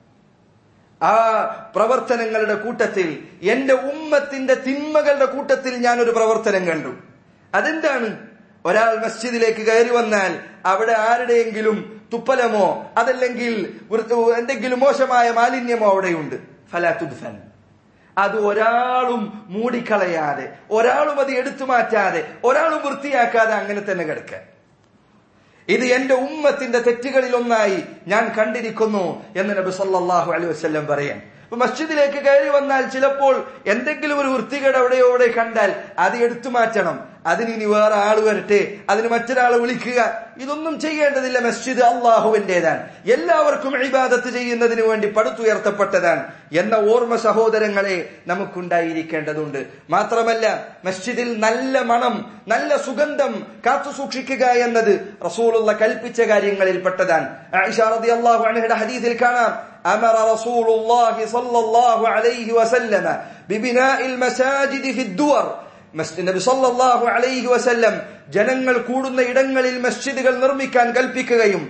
ആ പ്രവർത്തനങ്ങളുടെ കൂട്ടത്തിൽ എന്റെ ഉമ്മത്തിന്റെ തിന്മകളുടെ കൂട്ടത്തിൽ ഞാൻ ഒരു പ്രവർത്തനം കണ്ടു അതെന്താണ് ഒരാൾ മസ്ജിദിലേക്ക് കയറി വന്നാൽ അവിടെ ആരുടെയെങ്കിലും തുപ്പലമോ അതല്ലെങ്കിൽ എന്തെങ്കിലും മോശമായ മാലിന്യമോ അവിടെയുണ്ട് ഫലാത്തുദ്ഫൻ അത് ഒരാളും മൂടിക്കളയാതെ ഒരാളും അത് എടുത്തു മാറ്റാതെ ഒരാളും വൃത്തിയാക്കാതെ അങ്ങനെ തന്നെ കിടക്കുക ഇത് എന്റെ ഉമ്മത്തിന്റെ തെറ്റുകളിൽ ഒന്നായി ഞാൻ കണ്ടിരിക്കുന്നു എന്ന് നബി സല്ലല്ലാഹു അലൈഹി വസല്ലം പറയാൻ അപ്പൊ മസ്ജിദിലേക്ക് കയറി വന്നാൽ ചിലപ്പോൾ എന്തെങ്കിലും ഒരു വൃത്തികേട് എവിടെയോ എവിടെ കണ്ടാൽ അത് എടുത്തു മാറ്റണം അതിന് ഇനി വേറെ ആൾ വരട്ടെ അതിന് മറ്റൊരാൾ വിളിക്കുക ഇതൊന്നും ചെയ്യേണ്ടതില്ല മസ്ജിദ് അള്ളാഹുവിന്റേതാണ് എല്ലാവർക്കും ഇബാദത്ത് ചെയ്യുന്നതിന് വേണ്ടി പടുത്തുയർത്തപ്പെട്ടതാണ് എന്ന ഓർമ്മ സഹോദരങ്ങളെ നമുക്കുണ്ടായിരിക്കേണ്ടതുണ്ട് മാത്രമല്ല മസ്ജിദിൽ നല്ല മണം നല്ല സുഗന്ധം കാത്തു സൂക്ഷിക്കുക എന്നത് റസൂലുള്ള കൽപ്പിച്ച കാര്യങ്ങളിൽ പെട്ടതാണ് റളിയല്ലാഹു അൻഹയുടെ ഹദീസിൽ കാണാം أمر رسول الله صلى الله عليه وسلم ببناء المساجد في الدور നബി സല്ലല്ലാഹു അലൈഹി വസല്ലം ജനങ്ങൾ കൂടുന്ന ഇടങ്ങളിൽ മസ്ജിദുകൾ നിർമ്മിക്കാൻ കൽപ്പിക്കുകയും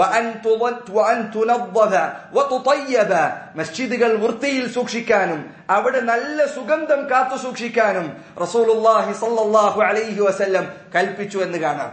മസ്ജിദുകൾ വൃത്തിയിൽ സൂക്ഷിക്കാനും അവിടെ നല്ല സുഗന്ധം കാത്തു സൂക്ഷിക്കാനും റസൂലുള്ളാഹി സല്ലല്ലാഹു അലൈഹി വസല്ലം കൽപ്പിച്ചു എന്ന് കാണാം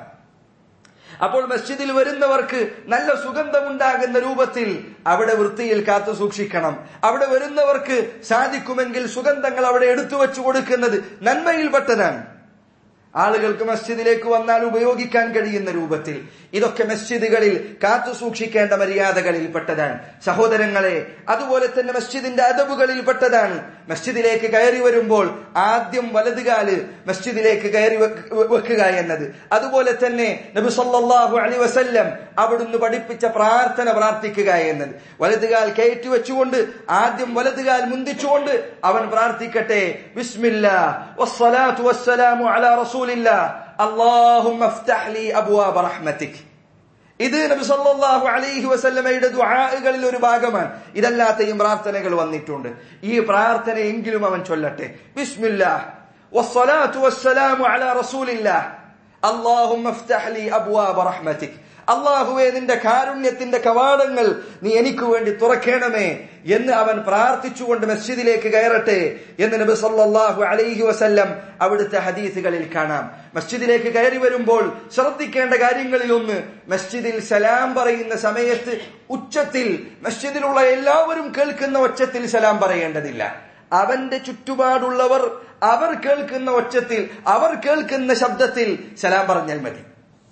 അപ്പോൾ മസ്ജിദിൽ വരുന്നവർക്ക് നല്ല സുഗന്ധമുണ്ടാകുന്ന രൂപത്തിൽ അവിടെ വൃത്തിയിൽ കാത്തു സൂക്ഷിക്കണം അവിടെ വരുന്നവർക്ക് സാധിക്കുമെങ്കിൽ സുഗന്ധങ്ങൾ അവിടെ എടുത്തു വെച്ചു കൊടുക്കുന്നത് നന്മയിൽപ്പെട്ടതാണ് ആളുകൾക്ക് മസ്ജിദിലേക്ക് വന്നാൽ ഉപയോഗിക്കാൻ കഴിയുന്ന രൂപത്തിൽ ഇതൊക്കെ മസ്ജിദുകളിൽ കാത്തു സൂക്ഷിക്കേണ്ട മര്യാദകളിൽ പെട്ടതാണ് സഹോദരങ്ങളെ അതുപോലെ തന്നെ മസ്ജിദിന്റെ അതബുകളിൽ പെട്ടതാണ് മസ്ജിദിലേക്ക് കയറി വരുമ്പോൾ ആദ്യം വലതുകാല് മസ്ജിദിലേക്ക് കയറി വെക്കുക എന്നത് അതുപോലെ തന്നെ നബി സല്ലല്ലാഹു അലൈഹി വസല്ലം അവിടുന്ന് പഠിപ്പിച്ച പ്രാർത്ഥന പ്രാർത്ഥിക്കുക എന്നത് വലതുകാൽ കയറ്റി വെച്ചുകൊണ്ട് ആദ്യം വലതുകാൽ മുന്തിച്ചുകൊണ്ട് അവൻ പ്രാർത്ഥിക്കട്ടെ ബിസ്മില്ലാ വസ്സലാത്തു വസ്സലാമു അലാ റസൂലില്ലാ അല്ലാഹുമ്മ അഫ്തഹ് ലി അബ്വാബ റഹ്മതിക് ഇത് നബി സല്ലല്ലാഹു അലൈഹി വസല്ലമയുടെ ദുആകളിൽ ഒരു ഭാഗമാണ് ഇതല്ലാത്തയും പ്രാർത്ഥനകൾ വന്നിട്ടുണ്ട് ഈ പ്രാർത്ഥന എങ്കിലും അവൻ ചൊല്ലട്ടെ ബിസ്മില്ലാഹ് വസ്സലാത്തു വസ്സലാമു അലാ റസൂലില്ലാഹ് അല്ലാഹുമ്മ അഫ്തഹ് ലി അബ്വാബ റഹ്മതിക് അള്ളാഹുവെ നിന്റെ കാരുണ്യത്തിന്റെ കവാടങ്ങൾ നീ എനിക്ക് വേണ്ടി തുറക്കണമേ എന്ന് അവൻ പ്രാർത്ഥിച്ചുകൊണ്ട് മസ്ജിദിലേക്ക് കയറട്ടെ എന്ന് നബി സല്ലല്ലാഹു അലൈഹി വസല്ലം അവിടുത്തെ ഹദീസുകളിൽ കാണാം മസ്ജിദിലേക്ക് കയറി വരുമ്പോൾ ശ്രദ്ധിക്കേണ്ട കാര്യങ്ങളിൽ ഒന്ന് മസ്ജിദിൽ സലാം പറയുന്ന സമയത്ത് ഉച്ചത്തിൽ മസ്ജിദിലുള്ള എല്ലാവരും കേൾക്കുന്ന ഒച്ചത്തിൽ സലാം പറയേണ്ടതില്ല അവന്റെ ചുറ്റുപാടുള്ളവർ അവർ കേൾക്കുന്ന ഒച്ചത്തിൽ അവർ കേൾക്കുന്ന ശബ്ദത്തിൽ സലാം പറഞ്ഞാൽ മതി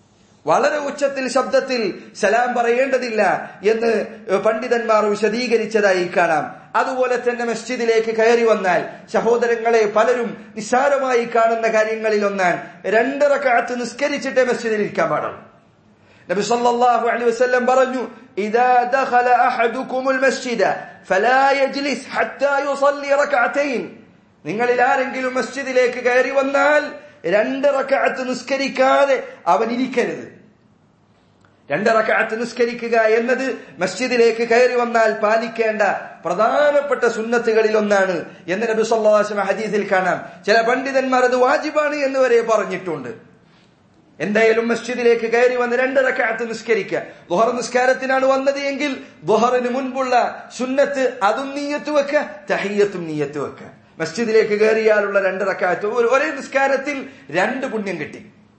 വളരെ ഉച്ചത്തിൽ ശബ്ദത്തിൽ സലാം പറയേണ്ടതില്ല എന്ന് പണ്ഡിതന്മാർ വിശദീകരിച്ചതായി കാണാം അതുപോലെ തന്നെ മസ്ജിദിലേക്ക് കയറി വന്നാൽ സഹോദരങ്ങളെ പലരും നിസ്സാരമായി കാണുന്ന കാര്യങ്ങളിൽ ഒന്നാൻ രണ്ടര കാലത്ത് നിസ്കരിച്ചിട്ടേ മസ്ജിദിൽ ഇരിക്കാൻ പാടുള്ളൂ നബി സല്ലല്ലാഹു അലൈഹി വസല്ലം പറഞ്ഞു ഇദാ ദഖല അഹദുകുമുൽ മസ്ജിദ ഫലാ യജ്ലിസ് ഹത്താ യുസല്ലി റക്അതൈൻ നിങ്ങളിൽ ആരെങ്കിലും മസ്ജിദിലേക്ക് കയറി വന്നാൽ രണ്ട് റക്അത്ത് നിസ്കരിക്കാതെ അവൻ ഇരിക്കരുത് രണ്ട് റക്അത്ത് നിസ്കരിക്കുക എന്നത് മസ്ജിദിലേക്ക് കയറി വന്നാൽ പാലിക്കേണ്ട പ്രധാനപ്പെട്ട സുന്നത്തുകളിൽ ഒന്നാണ് എന്ന് നബി സല്ലല്ലാഹു അലൈഹി വസല്ലം ഹദീസിൽ കാണാം ചില പണ്ഡിതന്മാർ അത് വാജിബാണ് എന്ന് വരെ പറഞ്ഞിട്ടുണ്ട് എന്തായാലും മസ്ജിദിലേക്ക് കയറി വന്ന് രണ്ട് റക്അത്ത് നിസ്കരിക്കുക ദുഹർ നിസ്കാരത്തിനാണ് വന്നത് എങ്കിൽ ദുഹറിന് മുൻപുള്ള സുന്നത്ത് അതും നീയത്ത് വെക്കുക തഹിയത്തും നീയത്ത് വെക്കുക മസ്ജിദിലേക്ക് കയറിയാലുള്ള രണ്ട് റക്കാത്ത് ഒരേ നിസ്കാരത്തിൽ രണ്ട് പുണ്യം കിട്ടി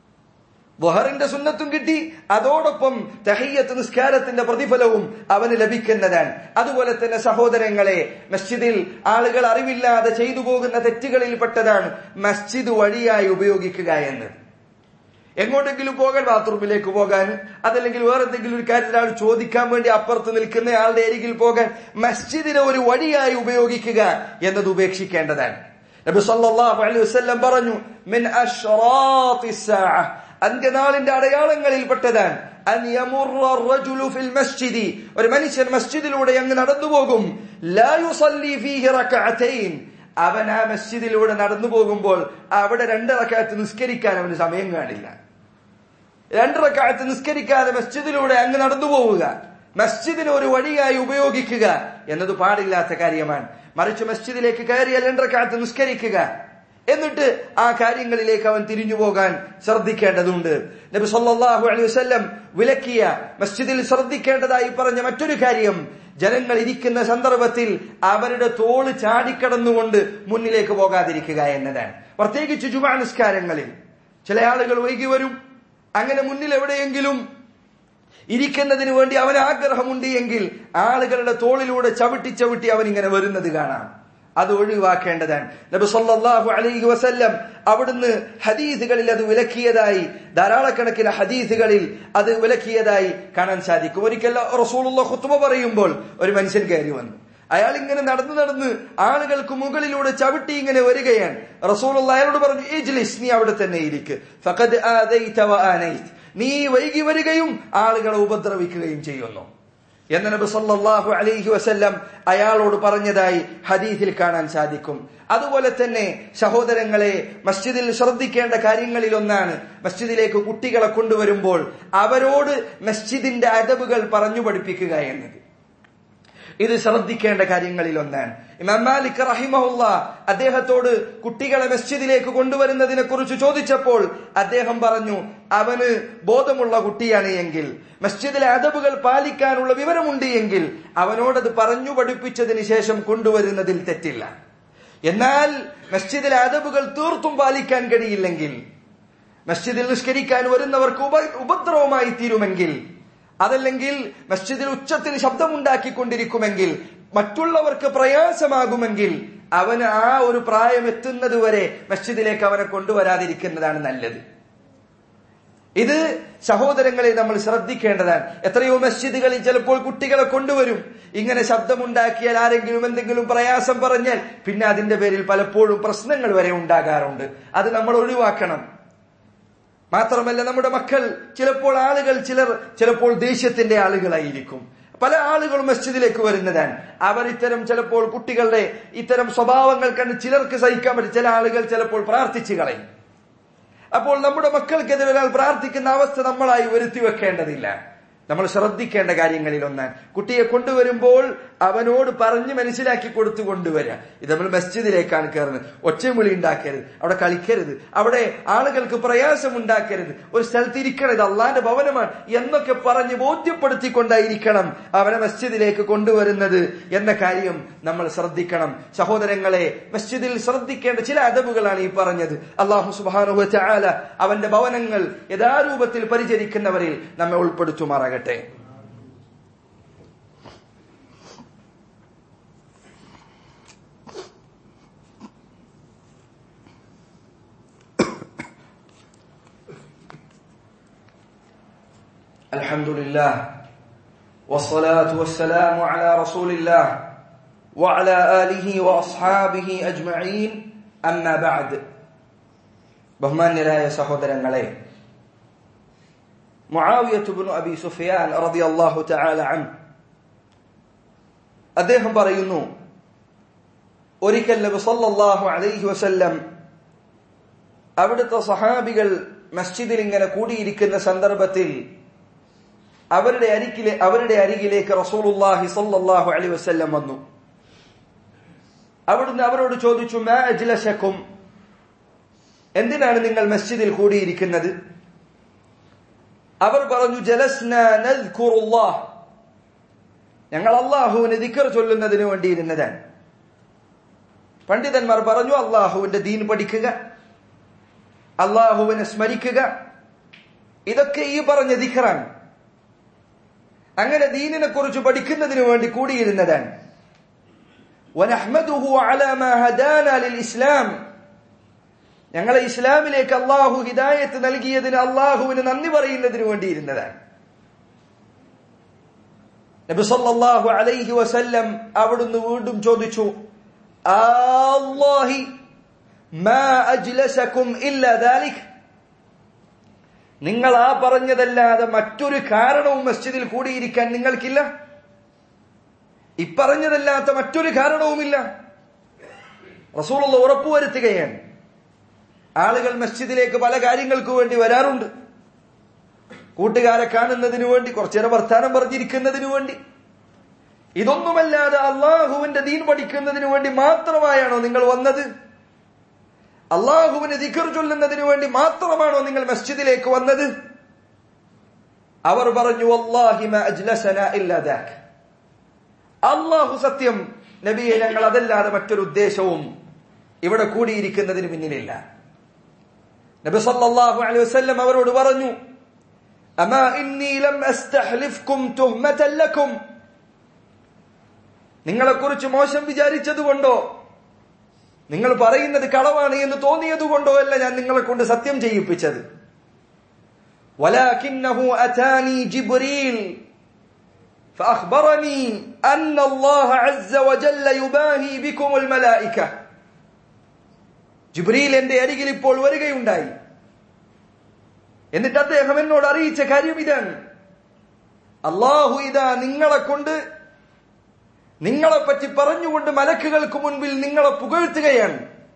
ബൊഹറിന്റെ സുന്നത്തും കിട്ടി അതോടൊപ്പം തഹയ്യത്ത് നിസ്കാരത്തിന്റെ പ്രതിഫലവും അവന് ലഭിക്കുന്നതാണ് അതുപോലെ തന്നെ സഹോദരങ്ങളെ മസ്ജിദിൽ ആളുകൾ അറിവില്ലാതെ ചെയ്തു പോകുന്ന തെറ്റുകളിൽപ്പെട്ടതാണ് മസ്ജിദ് വഴിയായി ഉപയോഗിക്കുക എന്നത് എങ്ങോട്ടെങ്കിലും പോകാൻ ബാത്റൂമിലേക്ക് പോകാൻ അതല്ലെങ്കിൽ വേറെ എന്തെങ്കിലും ഒരു കാര്യം ഒരാൾ ചോദിക്കാൻ വേണ്ടി അപ്പുറത്ത് നിൽക്കുന്ന ആളുടെ അരികിൽ പോകാൻ മസ്ജിദിനെ ഒരു വഴിയായി ഉപയോഗിക്കുക എന്നത് ഉപേക്ഷിക്കേണ്ടതാണ് നബി സല്ലല്ലാഹു അലൈഹി വസല്ലം പറഞ്ഞു മിൻ അഷ്റാത്തിസ് സാഅ അന്ത്യനാളിന്റെ അടയാളങ്ങളിൽപ്പെട്ടതാണ് അൻ യമുറ റജുലു ഫിൽ മസ്ജിദി ഒരു മനുഷ്യൻ മസ്ജിദിലൂടെ അങ്ങ് നടന്നു പോകും ലാ യുസല്ലി ഫീഹി റകഅതൈൻ അവൻ ആ മസ്ജിദിലൂടെ നടന്നു പോകുമ്പോൾ അവിടെ രണ്ട് റക്കാത്ത് നിസ്കരിക്കാൻ അവന് സമയം കാണില്ല രണ്ട് റക്കാത്ത് നിസ്കരിക്കാതെ മസ്ജിദിലൂടെ അങ്ങ് നടന്നു പോവുക മസ്ജിദിനെ ഒരു വഴിയായി ഉപയോഗിക്കുക എന്നത് പാടില്ലാത്ത കാര്യമാണ് മറിച്ച് മസ്ജിദിലേക്ക് കയറിയാൽ രണ്ട് റക്കാത്ത് നിസ്കരിക്കുക എന്നിട്ട് ആ കാര്യങ്ങളിലേക്ക് അവൻ തിരിഞ്ഞു പോകാൻ ശ്രദ്ധിക്കേണ്ടതുണ്ട് നബി സല്ലല്ലാഹു അലൈഹി വസല്ലം വിലക്കിയ മസ്ജിദിൽ ശ്രദ്ധിക്കേണ്ടതായി പറഞ്ഞ മറ്റൊരു കാര്യം ജനങ്ങൾ ഇരിക്കുന്ന സന്ദർഭത്തിൽ അവരുടെ തോള് ചാടിക്കടന്നുകൊണ്ട് മുന്നിലേക്ക് പോകാതിരിക്കുക എന്നതാണ് പ്രത്യേകിച്ച് ജുമാ നിസ്കാരങ്ങളിൽ ചില ആളുകൾ വൈകി വരും അങ്ങനെ മുന്നിൽ എവിടെയെങ്കിലും ഇരിക്കുന്നതിന് വേണ്ടി അവന് ആഗ്രഹമുണ്ട് എങ്കിൽ ആളുകളുടെ തോളിലൂടെ ചവിട്ടി ചവിട്ടി അവൻ ഇങ്ങനെ വരുന്നത് കാണാം അത് ഒഴിവാക്കേണ്ടതാണ് നബി സല്ലല്ലാഹു അലൈഹി വസല്ലം അവിടുന്ന് ഹദീസുകളിൽ അത് വിലക്കിയതായി ധാരാളക്കണക്കിന് ഹദീസുകളിൽ അത് വിലക്കിയതായി കാണാൻ സാധിക്കും ഒരിക്കൽ റസൂലുള്ള ഖുത്ബ പറയുമ്പോൾ ഒരു മനുഷ്യൻ കയറി വന്നു അയാൾ ഇങ്ങനെ നടന്നു നടന്ന് ആളുകൾക്ക് മുകളിലൂടെ ചവിട്ടി ഇങ്ങനെ വരികയാണ് റസൂലുള്ള അയാളോട് പറഞ്ഞു ഇജ്ലിസ് നീ അവിടെ തന്നെ ഇരിക്ക് ഫഖദ് ആദൈത വ ആനൈത് നീ വൈകി വരികയും ആളുകളെ ഉപദ്രവിക്കുകയും ചെയ്യുന്നു എന്ന് നബി സല്ലല്ലാഹു അലൈഹി വസല്ലം അയാളോട് പറഞ്ഞതായി ഹദീസിൽ കാണാൻ സാധിക്കും അതുപോലെ തന്നെ സഹോദരങ്ങളെ മസ്ജിദിൽ ശ്രദ്ധിക്കേണ്ട കാര്യങ്ങളിൽ ഒന്നാണ് മസ്ജിദിലേക്ക് കുട്ടികളെ കൊണ്ടുവരുമ്പോൾ അവരോട് മസ്ജിദിന്റെ അദബുകൾ പറഞ്ഞു പഠിപ്പിക്കുക എന്നത് ഇത് ശ്രദ്ധിക്കേണ്ട കാര്യങ്ങളിൽ ഒന്നാണ് ഇമാം മാലിക് റഹിമഹുല്ല അദ്ദേഹത്തോട് കുട്ടികളെ മസ്ജിദിലേക്ക് കൊണ്ടുവരുന്നതിനെ കുറിച്ച് ചോദിച്ചപ്പോൾ അദ്ദേഹം പറഞ്ഞു അവന് ബോധമുള്ള കുട്ടിയാണ് എങ്കിൽ മസ്ജിദിലെ അദബുകൾ പാലിക്കാനുള്ള വിവരമുണ്ട് എങ്കിൽ അവനോടത് പറഞ്ഞു പഠിപ്പിച്ചതിന് ശേഷം കൊണ്ടുവരുന്നതിൽ തെറ്റില്ല എന്നാൽ മസ്ജിദിലെ അദബുകൾ തീർത്തും പാലിക്കാൻ കഴിയില്ലെങ്കിൽ മസ്ജിദിൽ നിഷ്കരിക്കാൻ വരുന്നവർക്ക് ഉപ ഉപദ്രവമായി തീരുമെങ്കിൽ അതല്ലെങ്കിൽ മസ്ജിദിൽ ഉച്ചത്തിൽ ശബ്ദമുണ്ടാക്കിക്കൊണ്ടിരിക്കുമെങ്കിൽ മറ്റുള്ളവർക്ക് പ്രയാസമാകുമെങ്കിൽ അവന് ആ ഒരു പ്രായം എത്തുന്നത് വരെ മസ്ജിദിലേക്ക് അവനെ കൊണ്ടുവരാതിരിക്കുന്നതാണ് നല്ലത് ഇത് സഹോദരങ്ങളെ നമ്മൾ ശ്രദ്ധിക്കേണ്ടതാണ് എത്രയോ മസ്ജിദുകളിൽ ചിലപ്പോൾ കുട്ടികളെ കൊണ്ടുവരും ഇങ്ങനെ ശബ്ദമുണ്ടാക്കിയാൽ ആരെങ്കിലും എന്തെങ്കിലും പ്രയാസം പറഞ്ഞാൽ പിന്നെ അതിന്റെ പേരിൽ പലപ്പോഴും പ്രശ്നങ്ങൾ വരെ ഉണ്ടാകാറുണ്ട് അത് നമ്മൾ ഒഴിവാക്കണം മാത്രമല്ല നമ്മുടെ മക്കൾ ചിലപ്പോൾ ആളുകൾ ചിലർ ചിലപ്പോൾ ദേഷ്യത്തിന്റെ ആളുകളായിരിക്കും പല ആളുകളും മസ്ജിദിലേക്ക് വരുന്നതാണ് അവർ ഇത്തരം ചിലപ്പോൾ കുട്ടികളുടെ ഇത്തരം സ്വഭാവങ്ങൾ കണ്ട് ചിലർക്ക് സഹിക്കാൻ പറ്റും ചില ആളുകൾ ചിലപ്പോൾ പ്രാർത്ഥിച്ചു കളയും അപ്പോൾ നമ്മുടെ മക്കൾക്കെതിരെ ഒരാൾ പ്രാർത്ഥിക്കുന്ന അവസ്ഥ നമ്മളായി വരുത്തി വെക്കേണ്ടതില്ല നമ്മൾ ശ്രദ്ധിക്കേണ്ട കാര്യങ്ങളിൽ ഒന്ന് കുട്ടിയെ കൊണ്ടുവരുമ്പോൾ അവനോട് പറഞ്ഞ് മനസ്സിലാക്കി കൊടുത്തു കൊണ്ടുവരിക ഇത് നമ്മൾ മസ്ജിദിലേക്കാണ് കയറുന്നത് ഒച്ചമുളി ഉണ്ടാക്കരുത് അവിടെ കളിക്കരുത് അവിടെ ആളുകൾക്ക് പ്രയാസം ഉണ്ടാക്കരുത് ഒരു സ്ഥലത്ത് ഇരിക്കണം ഇത് അള്ളാന്റെ ഭവനമാണ് എന്നൊക്കെ പറഞ്ഞ് ബോധ്യപ്പെടുത്തിക്കൊണ്ടായിരിക്കണം അവനെ മസ്ജിദിലേക്ക് കൊണ്ടുവരുന്നത് എന്ന കാര്യം നമ്മൾ ശ്രദ്ധിക്കണം സഹോദരങ്ങളെ മസ്ജിദിൽ ശ്രദ്ധിക്കേണ്ട ചില അദബുകളാണ് ഈ പറഞ്ഞത് അള്ളാഹു സുബാനുഹ ചാല അവന്റെ ഭവനങ്ങൾ യഥാരൂപത്തിൽ പരിചരിക്കുന്നവരിൽ നമ്മെ ഉൾപ്പെടുത്തുമാറാകട്ടെ الحمد لله والصلاة والسلام على رسول الله وعلى آله وأصحابه أجمعين أما بعد ബഹുമാന്യരായ സഹോദരങ്ങളെ മുആവിയത്തുബ്നു അബി സുഫിയാൻ റളിയല്ലാഹു തആല അൻ അദ്ദേഹം പറയുന്നു ഒരിക്കൽ നബി സല്ലല്ലാഹു അലൈഹി വസല്ലം അവിടുത്തെ സഹാബികൾ മസ്ജിദിൽ ഇങ്ങനെ കൂടിയിരിക്കുന്ന സന്ദർഭത്തിൽ അവരുടെ അരികിലെ അവരുടെ അരികിലേക്ക് റസൂലുള്ളാഹി സല്ലല്ലാഹു അലൈഹി വസല്ലം വന്നു അവിടുന്ന് അവരോട് ചോദിച്ചു മാ അജ്ലശക്കും എന്തിനാണ് നിങ്ങൾ മസ്ജിദിൽ കൂടിയിരിക്കുന്നത് അവർ പറഞ്ഞു ജലസ്ന നദ്കുറുല്ലാഹ് ഞങ്ങൾ അള്ളാഹുവിന് ദിക്കർ ചൊല്ലുന്നതിന് വേണ്ടി ഇരുന്നതാണ് പണ്ഡിതന്മാർ പറഞ്ഞു അള്ളാഹുവിന്റെ ദീൻ പഠിക്കുക അള്ളാഹുവിനെ സ്മരിക്കുക ഇതൊക്കെ ഈ പറഞ്ഞ ദിഖറാണ് അങ്ങനെ ദീനിനെ കുറിച്ച് പഠിക്കുന്നതിന് വേണ്ടി കൂടിയിരുന്നതാണ് ونحمده على ما هدانا للإسلام ഞങ്ങളെ ഇസ്ലാമിലേക്ക് അള്ളാഹു ഹിദായത്ത് നൽകിയതിന് അള്ളാഹുവിന് നന്ദി പറയുന്നതിന് വേണ്ടിയിരുന്നതാണ് നബി സല്ലല്ലാഹു അലൈഹി വസല്ലം അവിടുന്ന് വീണ്ടും ചോദിച്ചു അല്ലാഹി മാ അജ്ലസകും ഇല്ലാ ദാലിക് നിങ്ങൾ ആ പറഞ്ഞതല്ലാതെ മറ്റൊരു കാരണവും മസ്ജിദിൽ കൂടിയിരിക്കാൻ നിങ്ങൾക്കില്ല ഇപ്പറഞ്ഞതല്ലാത്ത മറ്റൊരു കാരണവുമില്ല റസൂലുള്ള ഉറപ്പുവരുത്തുകയാണ് ആളുകൾ മസ്ജിദിലേക്ക് പല കാര്യങ്ങൾക്ക് വേണ്ടി വരാറുണ്ട് കൂട്ടുകാരെ കാണുന്നതിനു വേണ്ടി കുറച്ചേറെ വർത്താനം പറഞ്ഞിരിക്കുന്നതിനു വേണ്ടി ഇതൊന്നുമല്ലാതെ അള്ളാഹുവിന്റെ ദീൻ പഠിക്കുന്നതിന് വേണ്ടി മാത്രമായാണോ നിങ്ങൾ വന്നത് അള്ളാഹുവിന് ദിഖർ ചൊല്ലുന്നതിന് വേണ്ടി മാത്രമാണോ നിങ്ങൾ മസ്ജിദിലേക്ക് വന്നത് അവർ പറഞ്ഞു അള്ളാഹി അള്ളാഹു സത്യം നബിയെ ഞങ്ങൾ അതല്ലാതെ മറ്റൊരു ഉദ്ദേശവും ഇവിടെ കൂടിയിരിക്കുന്നതിന് പിന്നിലില്ല നബി സല്ലല്ലാഹു അലൈഹി വസല്ലം അവരോട് പറഞ്ഞു അമാ ഇന്നി ലം അസ്തഹ്ലിഫ്കും തുഹ്മതൻ ലക്കും നിങ്ങളെക്കുറിച്ച് മോശം വിചാരിച്ചതുകൊണ്ടോ നിങ്ങൾ പറയുന്നത് കളവാണ് എന്ന് തോന്നിയതുകൊണ്ടോ അല്ല ഞാൻ നിങ്ങളെ കൊണ്ട് സത്യം ചെയ്യിപ്പിച്ചത് ولكنه أتاني جبريل فأخبرني أن الله عز وجل يباهي بكم الملائكة ജിബ്രീൽ എന്റെ അരികിൽ ഇപ്പോൾ വരികയുണ്ടായി എന്നിട്ട് അദ്ദേഹം എന്നോട് അറിയിച്ച കാര്യം ഇതാണ് അള്ളാഹു ഇതാ നിങ്ങളെ കൊണ്ട് നിങ്ങളെ പറ്റി പറഞ്ഞുകൊണ്ട് മലക്കുകൾക്ക് മുൻപിൽ നിങ്ങളെ പുകഴ്ത്തുകയാണ്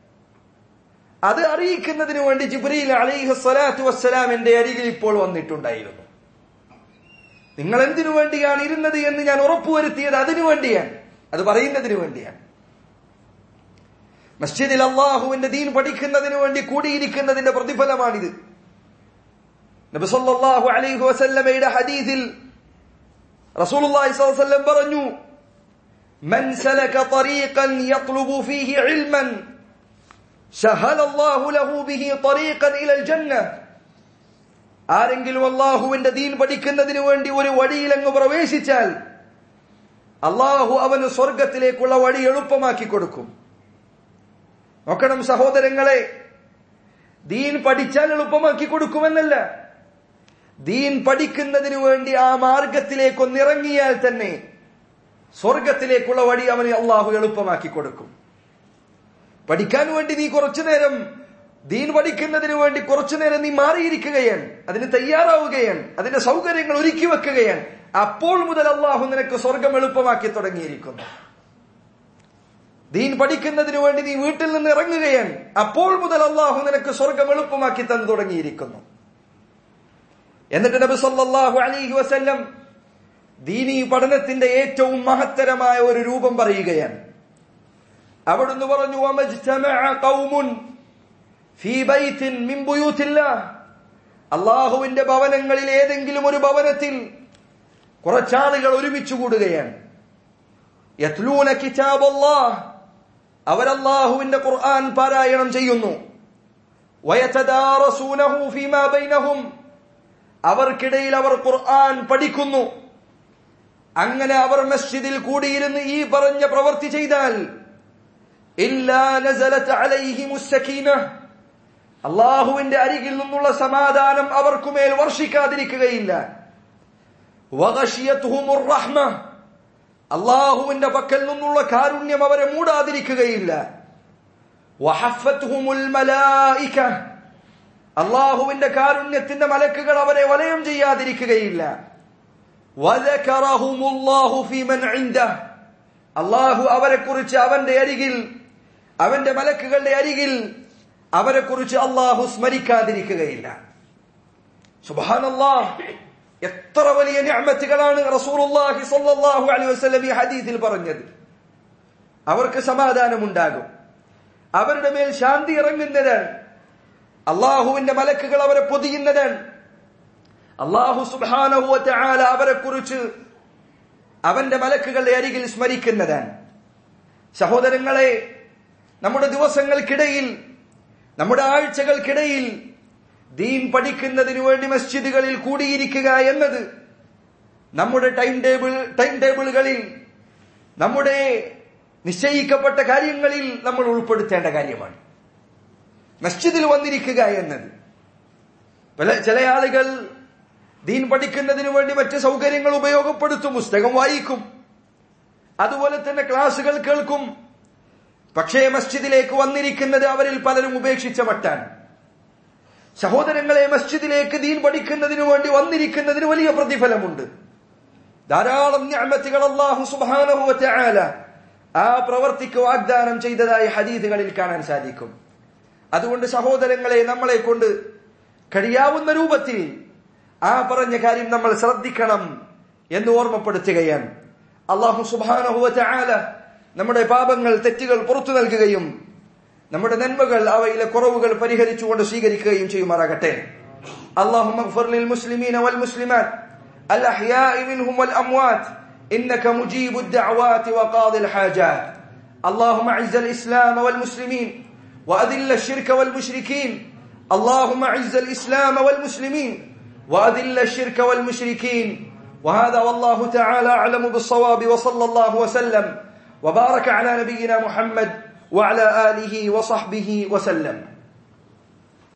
അത് അറിയിക്കുന്നതിന് വേണ്ടി ജിബ്രീൽ അലൈഹി സ്വലാത്തു വസ്സലാം എന്റെ അരികിൽ ഇപ്പോൾ വന്നിട്ടുണ്ടായിരുന്നു നിങ്ങൾ എന്തിനു വേണ്ടിയാണ് ഇരുന്നത് എന്ന് ഞാൻ ഉറപ്പുവരുത്തിയത് അതിനു വേണ്ടിയാണ് അത് പറയുന്നതിന് വേണ്ടിയാണ് മസ്ജിദിൽ അള്ളാഹുവിന്റെ ദീൻ പഠിക്കുന്നതിന് വേണ്ടി കൂടിയിരിക്കുന്നതിന്റെ പ്രതിഫലമാണിത് നബി സല്ലല്ലാഹു അലൈഹി വസല്ലമയുടെ ഹദീസിൽ റസൂലുള്ളാഹി സ്വല്ലല്ലാഹു അലൈഹി വസല്ലം പറഞ്ഞു من سلك طريقا يطلب فيه علما سهل الله له به طريقا الى الجنه ആരെങ്കിലും അള്ളാഹുവിന്റെ ദീൻ പഠിക്കുന്നതിന് വേണ്ടി ഒരു വഴിയിൽ അങ്ങ് പ്രവേശിച്ചാൽ അള്ളാഹു അവന് സ്വർഗത്തിലേക്കുള്ള വഴി എളുപ്പമാക്കി കൊടുക്കും നോക്കണം സഹോദരങ്ങളെ ദീൻ പഠിച്ചാൽ എളുപ്പമാക്കി കൊടുക്കുമെന്നല്ല ദീൻ പഠിക്കുന്നതിന് വേണ്ടി ആ മാർഗത്തിലേക്ക് ഒന്നിറങ്ങിയാൽ തന്നെ സ്വർഗത്തിലേക്കുള്ള വഴി അവന് അള്ളാഹു എളുപ്പമാക്കി കൊടുക്കും പഠിക്കാൻ വേണ്ടി നീ കുറച്ചു നേരം ദീൻ പഠിക്കുന്നതിന് വേണ്ടി കുറച്ചു നേരം നീ മാറിയിരിക്കുകയാണ് അതിന് തയ്യാറാവുകയാണ് അതിന്റെ സൗകര്യങ്ങൾ ഒരുക്കി വെക്കുകയാണ് അപ്പോൾ മുതൽ അള്ളാഹു നിനക്ക് സ്വർഗം എളുപ്പമാക്കി തുടങ്ങിയിരിക്കുന്നു ദീൻ പഠിക്കുന്നതിന് വേണ്ടി നീ വീട്ടിൽ നിന്ന് ഇറങ്ങുകയാണ് അപ്പോൾ മുതൽ അള്ളാഹു നിനക്ക് സ്വർഗം എളുപ്പമാക്കി തന്നു തുടങ്ങിയിരിക്കുന്നു എന്നിട്ട് നബി സല്ലല്ലാഹു അലൈഹി വസല്ലം ദീനീ പഠനത്തിന്റെ ഏറ്റവും മഹത്തരമായ ഒരു രൂപം പറയുകയാണ് അവിടുന്ന് പറഞ്ഞു "വമജ്തമഅ ഖൗമുൻ ഫീ ബൈത്തിൻ മിൻ ബുയൂത്തില്ലാഹ് അള്ളാഹുവിന്റെ ഭവനങ്ങളിൽ ഏതെങ്കിലും ഒരു ഭവനത്തിൽ കുറച്ചാളുകൾ ഒരുമിച്ച് കൂടുകയാണ് യത്ലൂന കിതാബല്ലാഹ് അവരല്ലാഹുവിന്റെ ഖുർആൻ പാരായണം ചെയ്യുന്നു വയതദാറസൂനഹു ഫീമാ ബൈനഹും അവർക്കിടയിൽ അവർ ഖുർആൻ പഠിക്കുന്നു അങ്ങനെ അവർ മസ്ജിദിൽ കൂടിയിരുന്ന് ഈ പറഞ്ഞ പ്രവൃത്തി ചെയ്താൽ ഇല്ലാ നസലത്ത് അലൈഹിമുസ് സകീനഹ് അള്ളാഹുവിന്റെ അരികിൽ നിന്നുള്ള സമാധാനം അവർക്കുമേൽ വർഷിക്കാതിരിക്കുകയില്ല വഗശിയത്തുഹുമുർ റഹ്മ അള്ളാഹുവിന്റെ പക്കൽ നിന്നുള്ള കാരുണ്യം അവരെ മൂടാതിരിക്കുകയില്ല വഹഫത്തുഹുമുൽ മലായിക അള്ളാഹുവിന്റെ കാരുണ്യത്തിന്റെ മലക്കുകൾ അവരെ വലയം ചെയ്യാതിരിക്കുകയില്ല വദകറഹുമുല്ലാഹു ഫീമൻ ഇൻദഹ് അള്ളാഹു അവരെ കുറിച്ച് അവന്റെ അരികിൽ അവന്റെ മലക്കുകളുടെ അരികിൽ അവരെ കുറിച്ച് അള്ളാഹു സ്മരിക്കാതിരിക്കുകയില്ല സുബാനല്ലാഹ് എത്ര വലിയ ഞാമത്തുകളാണ് റസൂലുള്ളാഹി സ്വല്ലല്ലാഹു അലൈഹി വസല്ലം ഈ ഹദീസിൽ പറഞ്ഞത് അവർക്ക് സമാധാനമുണ്ടാകും അവരുടെ മേൽ ശാന്തി ഇറങ്ങുന്നതാണ് അള്ളാഹുവിന്റെ മലക്കുകൾ അവരെ പൊതിയുന്നതാണ് അള്ളാഹു സുബ്ഹാനഹു വതആല അവരെ കുറിച്ച് അവന്റെ മലക്കുകളുടെ അരികിൽ സ്മരിക്കുന്നതാണ് സഹോദരങ്ങളെ നമ്മുടെ ദിവസങ്ങൾക്കിടയിൽ നമ്മുടെ ആഴ്ചകൾക്കിടയിൽ ദീൻ പഠിക്കുന്നതിനു വേണ്ടി മസ്ജിദുകളിൽ കൂടിയിരിക്കുക എന്നത് നമ്മുടെ ടൈം ടേബിൾ ടൈം ടേബിളുകളിൽ നമ്മുടെ നിശ്ചയിക്കപ്പെട്ട കാര്യങ്ങളിൽ നമ്മൾ ഉൾപ്പെടുത്തേണ്ട കാര്യമാണ് മസ്ജിദിൽ വന്നിരിക്കുക എന്നത് പല ചില ആളുകൾ ദീൻ പഠിക്കുന്നതിനു വേണ്ടി മറ്റ് സൗകര്യങ്ങൾ ഉപയോഗപ്പെടുത്തും പുസ്തകം വായിക്കും അതുപോലെ തന്നെ ക്ലാസുകൾ കേൾക്കും പക്ഷേ മസ്ജിദിലേക്ക് വന്നിരിക്കുന്നത് അവരിൽ പലരും ഉപേക്ഷിച്ച മട്ടാണ് സഹോദരങ്ങളെ മസ്ജിദിലേക്ക് ദീൻ പഠിക്കുന്നതിനു വേണ്ടി വന്നിരിക്കുന്നതിന് വലിയ പ്രതിഫലമുണ്ട് ധാരാളം ഞാമത്തുകൾ അള്ളാഹു സുബാനുഭവത്തെ ആ പ്രവർത്തിക്ക് വാഗ്ദാനം ചെയ്തതായി ഹദീദുകളിൽ കാണാൻ സാധിക്കും അതുകൊണ്ട് സഹോദരങ്ങളെ നമ്മളെ കൊണ്ട് കഴിയാവുന്ന രൂപത്തിൽ ആ പറഞ്ഞ കാര്യം നമ്മൾ ശ്രദ്ധിക്കണം എന്ന് ഓർമ്മപ്പെടുത്തുകയാണ് അള്ളാഹു സുബാനുഭവത്തെ നമ്മുടെ പാപങ്ങൾ തെറ്റുകൾ പുറത്തു നൽകുകയും നമ്മുടെ നന്മകൾ അവയിലെ കുറവുകൾ പരിഹരിച്ചുകൊണ്ട് സ്വീകരിക്കുകയും ചെയ്യുമാറാകട്ടെ അള്ളാഹു മുസ്ലിമീന വൽ മുസ്ലിമാൻ الأحياء منهم والأموات إنك مجيب الدعوات وقاضي الحاجات اللهم أعز الإسلام والمسلمين وأذل الشرك والمشركين اللهم أعز الإسلام والمسلمين وأذل الشرك والمشركين وهذا والله تعالى أعلم بالصواب وصلى الله وسلم وبارك على نبينا محمد وعلى آله وصحبه وسلم